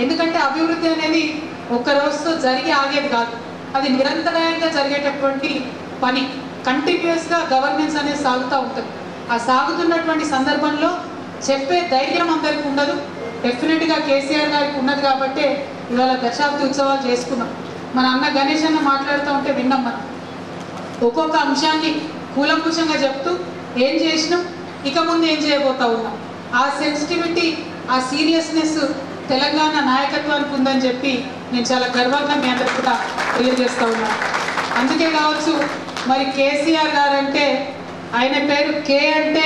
ఎందుకంటే అభివృద్ధి అనేది ఒక్క రోజుతో జరిగి ఆగేది కాదు అది నిరంతరాయంగా జరిగేటటువంటి పని కంటిన్యూస్గా గవర్నెన్స్ అనేది సాగుతూ ఉంటుంది ఆ సాగుతున్నటువంటి సందర్భంలో చెప్పే ధైర్యం అందరికి ఉండదు డెఫినెట్గా కేసీఆర్ గారికి ఉన్నది కాబట్టే ఇవాళ దశాబ్ది ఉత్సవాలు చేసుకున్నాం మన అన్న గణేష్ అన్న మాట్లాడుతూ ఉంటే విన్నాం మనం ఒక్కొక్క అంశాన్ని కూలంకుషంగా చెప్తూ ఏం చేసినాం ఇక ముందు ఏం చేయబోతా ఉన్నాం ఆ సెన్సిటివిటీ ఆ సీరియస్నెస్ తెలంగాణ నాయకత్వానికి ఉందని చెప్పి నేను చాలా గర్వంగా మీ అందరికి కూడా తెలియజేస్తా ఉన్నాను అందుకే కావచ్చు మరి కేసీఆర్ గారు అంటే ఆయన పేరు కే అంటే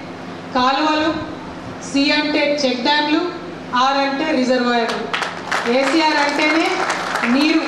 కాలువలు సి అంటే చెక్ డ్యామ్లు ఆర్ అంటే రిజర్వాయర్లు కేసీఆర్ అంటేనే నీరు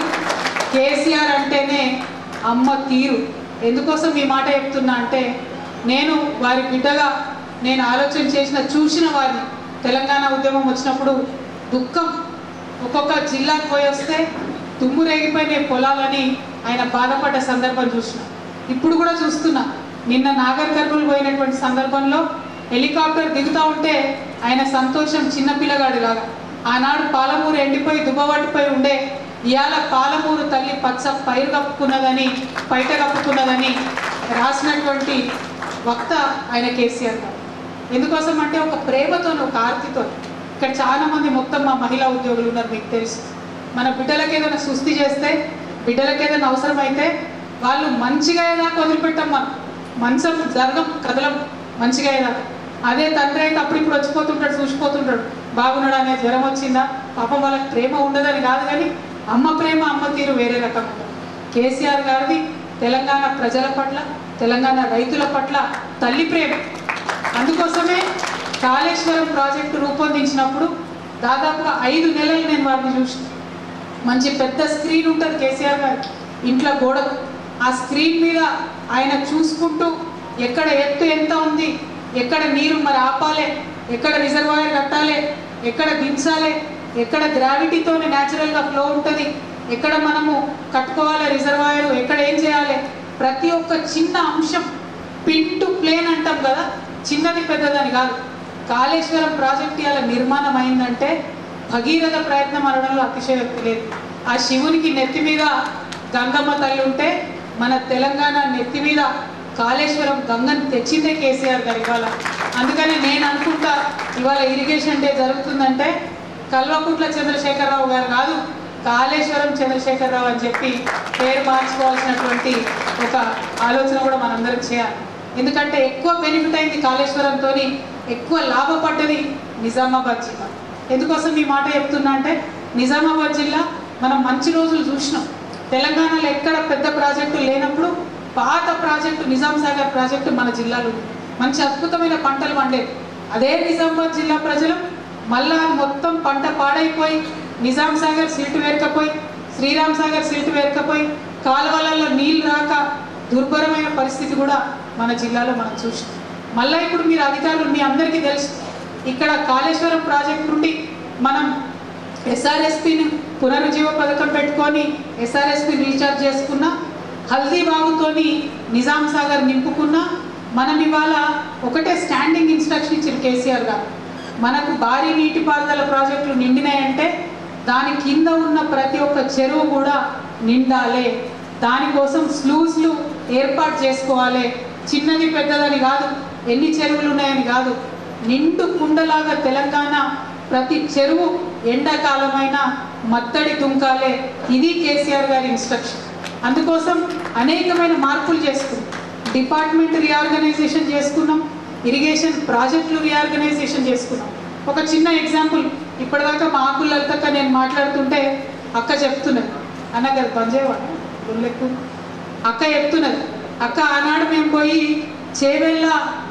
కేసీఆర్ అంటేనే అమ్మ తీరు ఎందుకోసం ఈ మాట చెప్తున్నా అంటే నేను వారి బిడ్డగా నేను ఆలోచన చేసిన చూసిన వారిని తెలంగాణ ఉద్యమం వచ్చినప్పుడు దుఃఖం ఒక్కొక్క జిల్లాకు పోయి వస్తే తుమ్ము రేగిపోయిన పొలాలని ఆయన బాధపడ్డ సందర్భం చూసిన ఇప్పుడు కూడా చూస్తున్నా నిన్న నాగర్ కర్నూలు పోయినటువంటి సందర్భంలో హెలికాప్టర్ దిగుతూ ఉంటే ఆయన సంతోషం చిన్న పిల్లగాడిలాగా ఆనాడు పాలమూరు ఎండిపోయి దుబ్బబట్టిపోయి ఉండే ఇవాళ పాలమూరు తల్లి పచ్చ పైరు కప్పుకున్నదని పైట కప్పుకున్నదని రాసినటువంటి వక్త ఆయన కేసీఆర్ గారు ఎందుకోసం అంటే ఒక ప్రేమతో ఒక ఆర్తితో ఇక్కడ చాలా మంది మొత్తం మా మహిళా ఉద్యోగులు ఉన్నారు మీకు తెలుసు మన బిడ్డలకి ఏదైనా సుస్థి చేస్తే బిడ్డలకి ఏదైనా అవసరమైతే వాళ్ళు మంచిగా ఏదాకా వదిలిపెట్టాం మనం మంచం జరగం కదలం మంచిగా ఏదాకా అదే తండ్రి అయితే అప్పుడు ఇప్పుడు వచ్చిపోతుంటాడు చూసిపోతుంటాడు బాగున్నాడు అనే జ్వరం వచ్చిందా పాపం వాళ్ళకి ప్రేమ ఉండదని కాదు కానీ అమ్మ ప్రేమ అమ్మ తీరు వేరే రకం ఉంటుంది కేసీఆర్ గారిది తెలంగాణ ప్రజల పట్ల తెలంగాణ రైతుల పట్ల తల్లి ప్రేమ అందుకోసమే కాళేశ్వరం ప్రాజెక్టు రూపొందించినప్పుడు దాదాపుగా ఐదు నెలలు నేను వారిని చూసిన మంచి పెద్ద స్క్రీన్ ఉంటుంది కేసీఆర్ గారికి ఇంట్లో గోడకు ఆ స్క్రీన్ మీద ఆయన చూసుకుంటూ ఎక్కడ ఎత్తు ఎంత ఉంది ఎక్కడ నీరు మరి ఆపాలి ఎక్కడ రిజర్వాయర్ కట్టాలి ఎక్కడ దించాలి ఎక్కడ గ్రావిటీతో న్యాచురల్గా ఫ్లో ఉంటుంది ఎక్కడ మనము కట్టుకోవాలి రిజర్వాయర్ ఎక్కడ ఏం చేయాలి ప్రతి ఒక్క చిన్న అంశం పిన్ టు ప్లేన్ అంటాం కదా చిన్నది పెద్దదని కాదు కాళేశ్వరం ప్రాజెక్ట్ ఇలా నిర్మాణం అయిందంటే భగీరథ ప్రయత్నం అనడంలో అతిశయోక్తి లేదు ఆ శివునికి నెత్తి మీద గంగమ్మ తల్లి ఉంటే మన తెలంగాణ నెత్తి మీద కాళేశ్వరం గంగని తెచ్చిందే కేసీఆర్ గారు ఇవాళ అందుకని నేను అనుకుంటా ఇవాళ ఇరిగేషన్ డే జరుగుతుందంటే కల్వకుంట్ల చంద్రశేఖరరావు గారు కాదు కాళేశ్వరం చంద్రశేఖరరావు అని చెప్పి పేరు మార్చుకోవాల్సినటువంటి ఒక ఆలోచన కూడా మనందరం చేయాలి ఎందుకంటే ఎక్కువ బెనిఫిట్ అయింది కాళేశ్వరంతో ఎక్కువ లాభపడ్డది నిజామాబాద్ జిల్లా ఎందుకోసం ఈ మాట చెప్తున్నా అంటే నిజామాబాద్ జిల్లా మనం మంచి రోజులు చూసినాం తెలంగాణలో ఎక్కడ పెద్ద ప్రాజెక్టు లేనప్పుడు పాత ప్రాజెక్టు నిజాం సాగర్ ప్రాజెక్టు మన జిల్లాలో ఉంది. మంచి అద్భుతమైన పంటలు పండేది అదే నిజామాబాద్ జిల్లా ప్రజలు మళ్ళా అది మొత్తం పంట పాడైపోయి నిజాం సాగర్ సిల్ట్ వేరకపోయి శ్రీరామ్ సాగర్ సిల్ట్ వేరకపోయి కాలువలలో నీళ్ళు రాక దుర్భరమైన పరిస్థితి కూడా మన జిల్లాలో మనం చూసినాం మళ్ళీ ఇప్పుడు మీరు అధికారులు మీ అందరికీ తెలుసు ఇక్కడ కాళేశ్వరం ప్రాజెక్ట్ నుండి మనం ఎస్ఆర్ఎస్పిని పునరుజ్జీవ పథకం పెట్టుకొని ఎస్ఆర్ఎస్పి రీఛార్జ్ చేసుకున్న హల్దీ బాబుతోని నిజాం సాగర్ నింపుకున్న మనం ఇవాళ ఒకటే స్టాండింగ్ ఇన్స్ట్రక్షన్ ఇచ్చారు కేసీఆర్ గారు మనకు భారీ నీటిపారుదల ప్రాజెక్టులు నిండినాయంటే దాని కింద ఉన్న ప్రతి ఒక్క చెరువు కూడా నిండాలి దానికోసం స్లూస్లు ఏర్పాటు చేసుకోవాలి చిన్నది పెద్దదని కాదు ఎన్ని చెరువులు ఉన్నాయని కాదు నిండు కుండలాగా తెలంగాణ ప్రతి చెరువు ఎండాకాలమైన మత్తడి తుంకాలే ఇది కేసీఆర్ గారి ఇన్స్ట్రక్షన్ అందుకోసం అనేకమైన మార్పులు చేసుకున్నాం డిపార్ట్మెంట్ రీఆర్గనైజేషన్ చేసుకున్నాం ఇరిగేషన్ ప్రాజెక్టులు రీఆర్గనైజేషన్ చేసుకున్నాం ఒక చిన్న ఎగ్జాంపుల్ ఇప్పటిదాకా మా ఆకుల లలితక్క నేను మాట్లాడుతుంటే అక్క చెప్తున్నది అన్న గారు పనిచేయవాడు గుళ్ళెక్కు అక్క చెప్తున్నది అక్క ఆనాడు మేము పోయి చేవెళ్ళ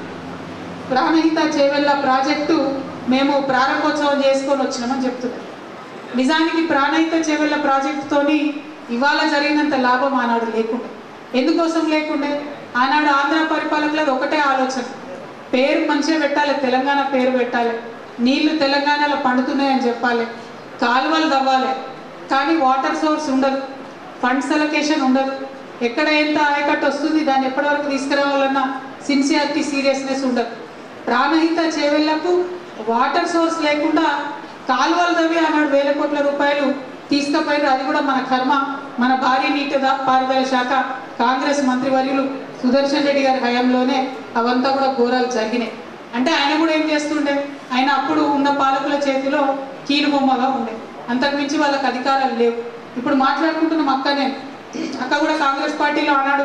ప్రాణహిత చేవెళ్ళ ప్రాజెక్టు మేము ప్రారంభోత్సవం చేసుకొని వచ్చినామని చెప్తున్నారు నిజానికి ప్రాణహిత చేవెళ్ళ ప్రాజెక్టుతోని ఇవాళ జరిగినంత లాభం ఆనాడు లేకుండే ఎందుకోసం లేకుండే ఆనాడు ఆంధ్ర పరిపాలకులది ఒకటే ఆలోచన పేరు మంచిగా పెట్టాలి తెలంగాణ పేరు పెట్టాలి నీళ్లు తెలంగాణలో పండుతున్నాయని చెప్పాలి కాలువలు తవ్వాలి కానీ వాటర్ సోర్స్ ఉండదు ఫండ్స్ అలొకేషన్ ఉండదు ఎక్కడ ఎంత ఆయకట్టు వస్తుంది దాన్ని ఎప్పటి వరకు తీసుకురావాలన్న సిన్సియారిటీ సీరియస్నెస్ ఉండదు ప్రాణహిత చేవెళ్లకు వాటర్ సోర్స్ లేకుండా కాలువలు తవ్వి ఆనాడు వేల కోట్ల రూపాయలు తీసుకుపోయారు అది కూడా మన కర్మ మన భారీ నీటి దా- పారుదల శాఖ కాంగ్రెస్ మంత్రివర్యులు సుదర్శన్ రెడ్డి గారి హయాంలోనే అవంతా కూడా ఘోరాలు జరిగినాయి అంటే ఆయన కూడా ఏం చేస్తుండే ఆయన అప్పుడు ఉన్న పాలకుల చేతిలో కీలుబొమ్మగా ఉండే అంతకుమించి వాళ్ళకి అధికారాలు లేవు ఇప్పుడు మాట్లాడుకుంటున్నాం అక్కనే అక్క కూడా కాంగ్రెస్ పార్టీలో ఆనాడు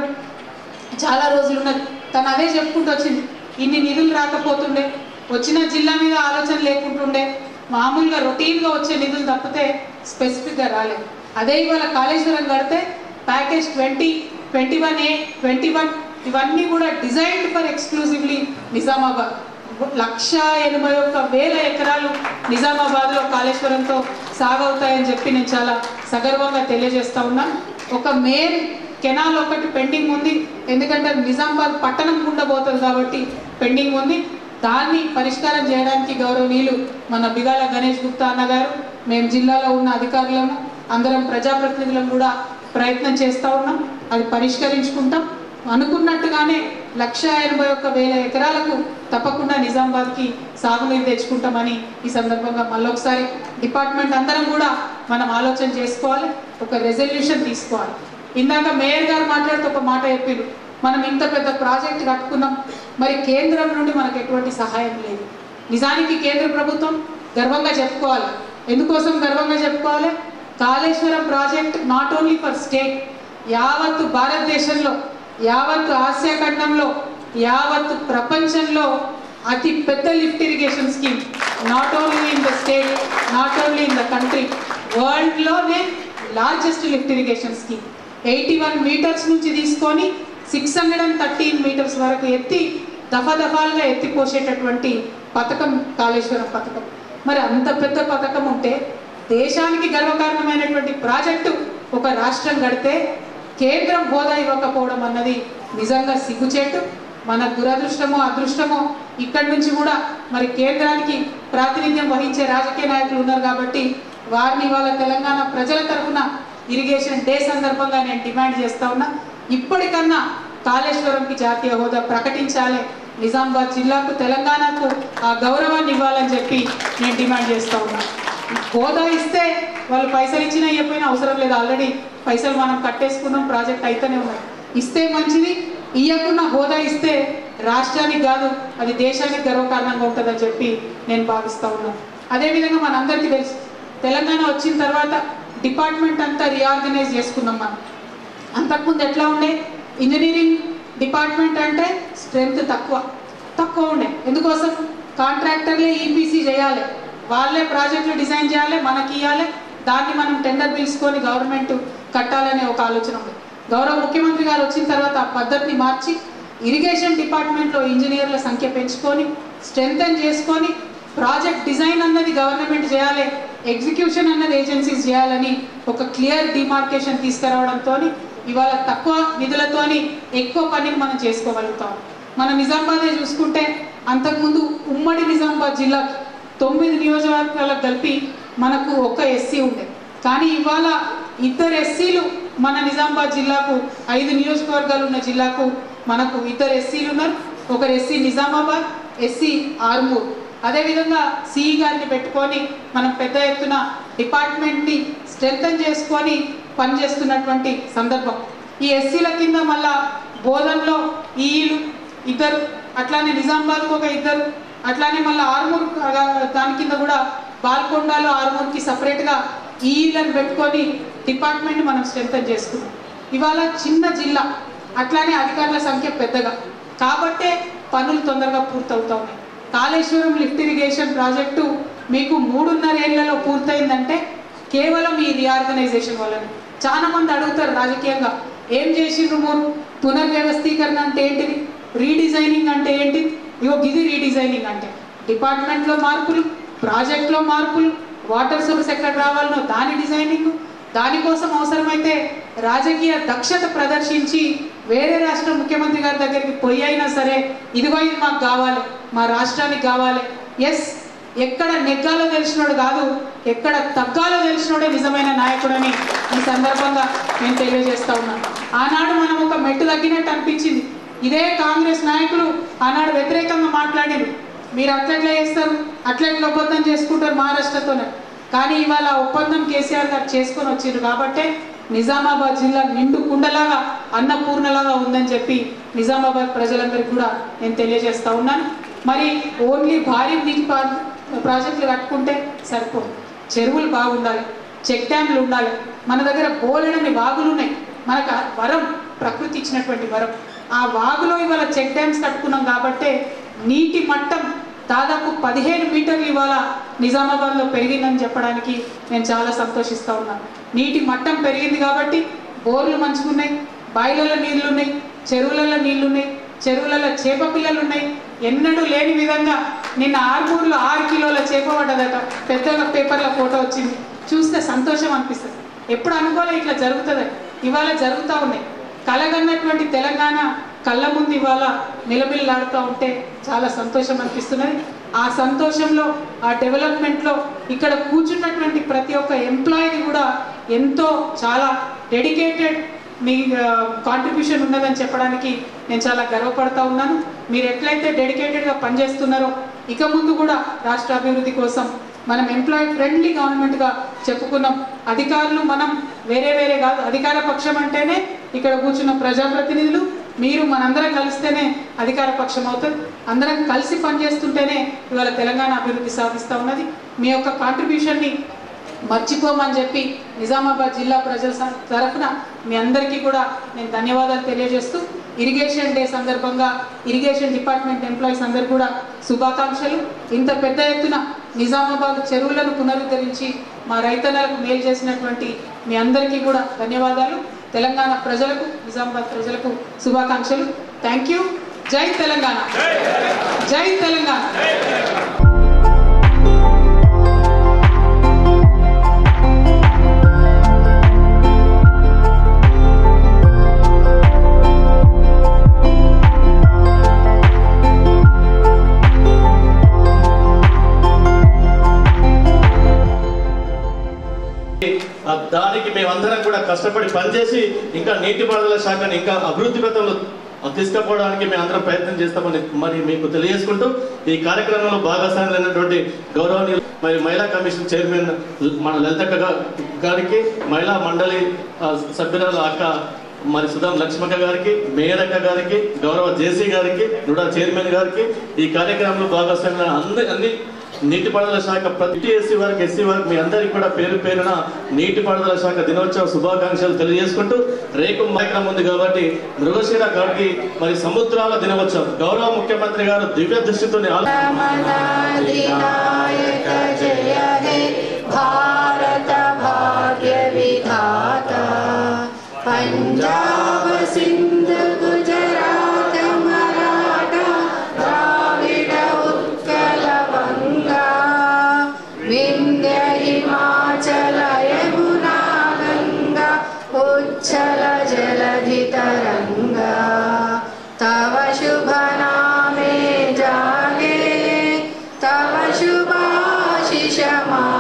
చాలా రోజులు ఉన్నది తను అదే చెప్పుకుంటూ వచ్చింది ఇన్ని నిధులు రాకపోతుండే వచ్చిన జిల్లా మీద ఆలోచన లేకుంటుండే మామూలుగా రొటీన్గా వచ్చే నిధులు తప్పితే స్పెసిఫిక్గా రాలేదు అదే ఇవాళ కాళేశ్వరం కడితే package twenty twenty one A twenty one ఇవన్నీ కూడా designed for exclusively Nizamabad lakh ఎనభై ఒక్క వేల ఎకరాలు నిజామాబాద్లో కాళేశ్వరంతో సాగవుతాయని చెప్పి నేను చాలా సగర్వంగా తెలియజేస్తా ఉన్నాను ఒక మెయిన్ కెనాల్ ఒకటి పెండింగ్ ఉంది ఎందుకంటే అది నిజామాబాద్ పట్టణం గుండా పోతుంది కాబట్టి పెండింగ్ ఉంది దాన్ని పరిష్కారం చేయడానికి గౌరవనీయులు మన బిగాల గణేష్ గుప్తా అన్న గారు మేము జిల్లాలో ఉన్న అధికారులము అందరం ప్రజాప్రతినిధులం కూడా ప్రయత్నం చేస్తూ ఉన్నాం అది పరిష్కరించుకుంటాం అనుకున్నట్టుగానే లక్ష ఎనభై ఒక్క వేల ఎకరాలకు తప్పకుండా నిజామాబాద్కి సాగునీరు తెచ్చుకుంటామని ఈ సందర్భంగా మళ్ళొకసారి డిపార్ట్మెంట్ అందరం కూడా మనం ఆలోచన చేసుకోవాలి ఒక రెజల్యూషన్ తీసుకోవాలి ఇందాక మేయర్ గారు మాట్లాడుతూ ఒక మాట చెప్పిండు మనం ఇంత పెద్ద ప్రాజెక్ట్ కట్టుకున్నాం మరి కేంద్రం నుండి మనకు ఎటువంటి సహాయం లేదు నిజానికి కేంద్ర ప్రభుత్వం గర్వంగా చెప్పుకోవాలి ఎందుకోసం గర్వంగా చెప్పుకోవాలి Kaleshwaram project not only for state యావత్తు భారతదేశంలో యావత్తు ఆసియా ఖండంలో యావత్తు ప్రపంచంలో అతి పెద్ద lift irrigation scheme not only in the state not only in the country వరల్డ్లోనే largest lift irrigation scheme eighty one metres నుంచి తీసుకొని six hundred and thirteen metres వరకు ఎత్తి దఫాదఫాలుగా ఎత్తిపోసేటటువంటి పథకం కాళేశ్వరం పథకం మరి అంత పెద్ద పథకం ఉంటే దేశానికి గర్వకారణమైనటువంటి ప్రాజెక్టు ఒక రాష్ట్రం కడితే కేంద్రం హోదా ఇవ్వకపోవడం అన్నది నిజంగా సిగ్గుచేటు మన దురదృష్టమో అదృష్టమో ఇక్కడి నుంచి కూడా మరి కేంద్రానికి ప్రాతినిధ్యం వహించే రాజకీయ నాయకులు ఉన్నారు కాబట్టి వారిని వాళ్ళ తెలంగాణ ప్రజల తరఫున ఇరిగేషన్ డే సందర్భంగా నేను డిమాండ్ చేస్తా ఉన్నా ఇప్పటికన్నా కాళేశ్వరంకి జాతీయ హోదా ప్రకటించాలి నిజామాబాద్ జిల్లాకు తెలంగాణకు ఆ గౌరవాన్ని ఇవ్వాలని చెప్పి నేను డిమాండ్ చేస్తా ఉన్నా హోదా ఇస్తే వాళ్ళు పైసలు ఇచ్చినా ఇవ్వకపోయినా అవసరం లేదు ఆల్రెడీ పైసలు మనం కట్టేసుకున్నాం ప్రాజెక్ట్ అయితేనే ఉన్నాయి ఇస్తే మంచిది ఇవ్వకుండా హోదా ఇస్తే రాష్ట్రానికి కాదు అది దేశానికి గర్వకారణంగా ఉంటుందని చెప్పి నేను భావిస్తా ఉన్నాను అదేవిధంగా మనందరికీ తెలుసు తెలంగాణ వచ్చిన తర్వాత డిపార్ట్మెంట్ అంతా రీఆర్గనైజ్ చేసుకున్నాం మనం అంతకుముందు ఎట్లా ఉండే ఇంజనీరింగ్ డిపార్ట్మెంట్ అంటే స్ట్రెంగ్త్ తక్కువ తక్కువ ఉండే ఎందుకోసం కాంట్రాక్టర్లే ఈపీసీ చేయాలి వాళ్ళే ప్రాజెక్టులు డిజైన్ చేయాలి మనకి ఇవ్వాలి దాన్ని మనం టెండర్ పిలుచుకొని గవర్నమెంట్ కట్టాలనే ఒక ఆలోచన ఉంది గౌరవ ముఖ్యమంత్రి గారు వచ్చిన తర్వాత ఆ పద్ధతిని మార్చి ఇరిగేషన్ డిపార్ట్మెంట్లో ఇంజనీర్ల సంఖ్య పెంచుకొని స్ట్రెంగ్తన్ చేసుకొని ప్రాజెక్ట్ డిజైన్ అన్నది గవర్నమెంట్ చేయాలి ఎగ్జిక్యూషన్ అన్నది ఏజెన్సీస్ చేయాలని ఒక క్లియర్ డిమార్కేషన్ తీసుకురావడంతో ఇవాళ తక్కువ నిధులతోని ఎక్కువ పనిని మనం చేసుకోగలుగుతాం మన నిజామాబాదే చూసుకుంటే అంతకుముందు ఉమ్మడి నిజామాబాద్ జిల్లాకి తొమ్మిది నియోజకవర్గాలకు కలిపి మనకు ఒక్క ఎస్సీ ఉండే కానీ ఇవాళ ఇద్దరు ఎస్సీలు మన నిజామాబాద్ జిల్లాకు ఐదు నియోజకవర్గాలు ఉన్న జిల్లాకు మనకు ఇద్దరు ఎస్సీలు ఉన్నారు ఒకరు ఎస్సీ నిజామాబాద్ ఎస్సీ ఆర్మూర్ అదేవిధంగా సిఈ గారిని పెట్టుకొని మనం పెద్ద ఎత్తున డిపార్ట్మెంట్ని స్ట్రెంగ్తన్ చేసుకొని పనిచేస్తున్నటువంటి సందర్భం ఈ ఎస్సీల కింద మళ్ళా బోధనలో ఈఈలు ఇద్దరు అట్లానే నిజామాబాద్కు ఒక ఇద్దరు అట్లానే మళ్ళీ ఆర్మూర్ దాని కింద కూడా బాల్కొండలో ఆర్మూర్కి సపరేట్గా ఈఈలను పెట్టుకొని డిపార్ట్మెంట్ మనం స్ట్రెంగ్తన్ చేసుకున్నాం ఇవాళ చిన్న జిల్లా అట్లానే అధికారుల సంఖ్య పెద్దగా కాబట్టే పనులు తొందరగా పూర్తవుతా ఉన్నాయి కాళేశ్వరం లిఫ్ట్ ఇరిగేషన్ ప్రాజెక్టు మీకు మూడున్నర ఏళ్లలో పూర్తయిందంటే కేవలం ఈ రీఆర్గనైజేషన్ వల్లనే చాలా మంది అడుగుతారు రాజకీయంగా ఏం చేసిండ్రు మూడు పునర్వ్యవస్థీకరణ అంటే ఏంటిది రీడిజైనింగ్ అంటే ఏంటి ఇగో ఇది రీడిజైనింగ్ అంటే డిపార్ట్మెంట్లో మార్పులు ప్రాజెక్ట్లో మార్పులు వాటర్ సోర్స్ ఎక్కడ రావాలనో దాని డిజైనింగ్ దానికోసం అవసరమైతే రాజకీయ దక్షత ప్రదర్శించి వేరే రాష్ట్ర ముఖ్యమంత్రి గారి దగ్గరికి పోయి అయినా సరే ఇదిగో ఇది మాకు కావాలి మా రాష్ట్రానికి కావాలి ఎస్ ఎక్కడ నెగ్గాలో తెలిసినోడు కాదు ఎక్కడ తగ్గాలో తెలిసినోడే నిజమైన నాయకుడని ఈ సందర్భంగా నేను తెలియజేస్తా ఉన్నాను ఆనాడు మనం ఒక మెట్టు తగ్గినట్టు అనిపించింది ఇదే కాంగ్రెస్ నాయకులు ఆనాడు వ్యతిరేకంగా మాట్లాడారు మీరు అట్లెట్లా చేస్తారు అట్లెట్లా ఒప్పందం చేసుకుంటారు మహారాష్ట్రతోనే కానీ ఇవాళ ఆ ఒప్పందం కేసీఆర్ గారు చేసుకొని వచ్చిండ్రు కాబట్టే నిజామాబాద్ జిల్లా నిండు కుండలాగా అన్నపూర్ణలాగా ఉందని చెప్పి నిజామాబాద్ ప్రజలందరికీ కూడా నేను తెలియజేస్తా ఉన్నాను మరి ఓన్లీ భారీ నీటి పా- ప్రాజెక్టులు కట్టుకుంటే సరిపోదు చెరువులు బాగుండాలి చెక్ డ్యామ్లు ఉండాలి మన దగ్గర బోలెడని వాగులు ఉన్నాయి మనకు ఆ వరం ప్రకృతి ఇచ్చినటువంటి వరం ఆ వాగులో ఇవాళ చెక్ డ్యామ్స్ కట్టుకున్నాం కాబట్టే నీటి మట్టం దాదాపు పదిహేను మీటర్లు ఇవాళ నిజామాబాద్లో పెరిగిందని చెప్పడానికి నేను చాలా సంతోషిస్తా ఉన్నాను నీటి మట్టం పెరిగింది కాబట్టి బోర్లు మంచుకున్నాయి బాయిలలో నీళ్లు ఉన్నాయి చెరువులలో నీళ్లు ఉన్నాయి చెరువులలో చేప పిల్లలు ఉన్నాయి ఎన్నడూ లేని విధంగా నిన్న ఆర్మూరులో ఆరు కిలోల చేప పడ్డదట పెద్దగా పేపర్లో ఫోటో వచ్చింది చూస్తే సంతోషం అనిపిస్తుంది ఎప్పుడు అనుకోలే ఇట్లా జరుగుతుంది ఇవాళ జరుగుతూ ఉన్నాయి కలగన్నటువంటి తెలంగాణ కళ్ళ ముందు ఇవాళ నిలబిల్లాడుతూ ఉంటే చాలా సంతోషం అనిపిస్తున్నది ఆ సంతోషంలో ఆ డెవలప్మెంట్లో ఇక్కడ కూర్చున్నటువంటి ప్రతి ఒక్క ఎంప్లాయీని కూడా ఎంతో చాలా డెడికేటెడ్ మీ కాంట్రిబ్యూషన్ ఉన్నదని చెప్పడానికి నేను చాలా గర్వపడతా ఉన్నాను మీరు ఎట్లయితే డెడికేటెడ్గా పనిచేస్తున్నారో ఇక ముందు కూడా రాష్ట్ర అభివృద్ధి కోసం మనం ఎంప్లాయీ ఫ్రెండ్లీ గవర్నమెంట్గా చెప్పుకున్నాం అధికారులు మనం వేరే వేరే కాదు అధికార పక్షం అంటేనే ఇక్కడ కూర్చున్న ప్రజాప్రతినిధులు మీరు మనందరం కలిస్తేనే అధికార పక్షం అవుతుంది అందరం కలిసి పనిచేస్తుంటేనే ఇవాళ తెలంగాణ అభివృద్ధి సాధిస్తూ ఉన్నది మీ యొక్క కాంట్రిబ్యూషన్ని మర్చిపోమని చెప్పి నిజామాబాద్ జిల్లా ప్రజల స- తరఫున మీ అందరికీ కూడా నేను ధన్యవాదాలు తెలియజేస్తూ ఇరిగేషన్ డే సందర్భంగా ఇరిగేషన్ డిపార్ట్మెంట్ ఎంప్లాయీస్ అందరు కూడా శుభాకాంక్షలు ఇంత పెద్ద ఎత్తున నిజామాబాద్ చెరువులను పునరుద్ధరించి మా రైతన్నలకు మేలు చేసినటువంటి మీ అందరికీ కూడా ధన్యవాదాలు తెలంగాణ ప్రజలకు నిజామాబాద్ ప్రజలకు శుభాకాంక్షలు థ్యాంక్ యూ జై తెలంగాణ జై తెలంగాణ ఆ దానికి మేమందరం కూడా కష్టపడి పనిచేసి ఇంకా నీటిపారుదల శాఖను ఇంకా అభివృద్ధి పథంలో తీసుకుపోవడానికి మేము అందరం ప్రయత్నం చేస్తామని మరి మీకు తెలియజేసుకుంటూ ఈ కార్యక్రమంలో భాగస్వాములైనటువంటి గౌరవనీయులు మరి మహిళా కమిషన్ చైర్మన్ మన లలితక్క గా- గారికి మహిళా మండలి ఆ, సభ్యురాలు అక్క మరి సుధాం లక్ష్మక్క గారికి మేయర్ అక్క గారికి గౌరవ జేసీ గారికి నుడా చైర్మన్ గారికి ఈ కార్యక్రమంలో భాగస్వామ్య అందరి అన్ని నీటిపారుదల శాఖ ప్రతి ఎస్సీ వారికి ఎస్సీ వారికి మీ అందరికీ కూడా పేరు పేరున నీటిపారుదల శాఖ దినోత్సవ శుభాకాంక్షలు తెలియజేసుకుంటూ రేపు కార్యక్రమం ఉంది కాబట్టి మృగశిర గారికి మరి సముద్రాల దినోత్సవం గౌరవ ముఖ్యమంత్రి గారు దివ్య దృష్టితో अधिनायक जय हे भारत भाग्य विधाता पंजाब सिंध गुजरात मराठा द्राविड उत्कल बंगा विंध्य हिमाचल यमुना गंगा उच्छल जलधि तरंगा तव शुभ नामे जागे तव शुभाशिष मा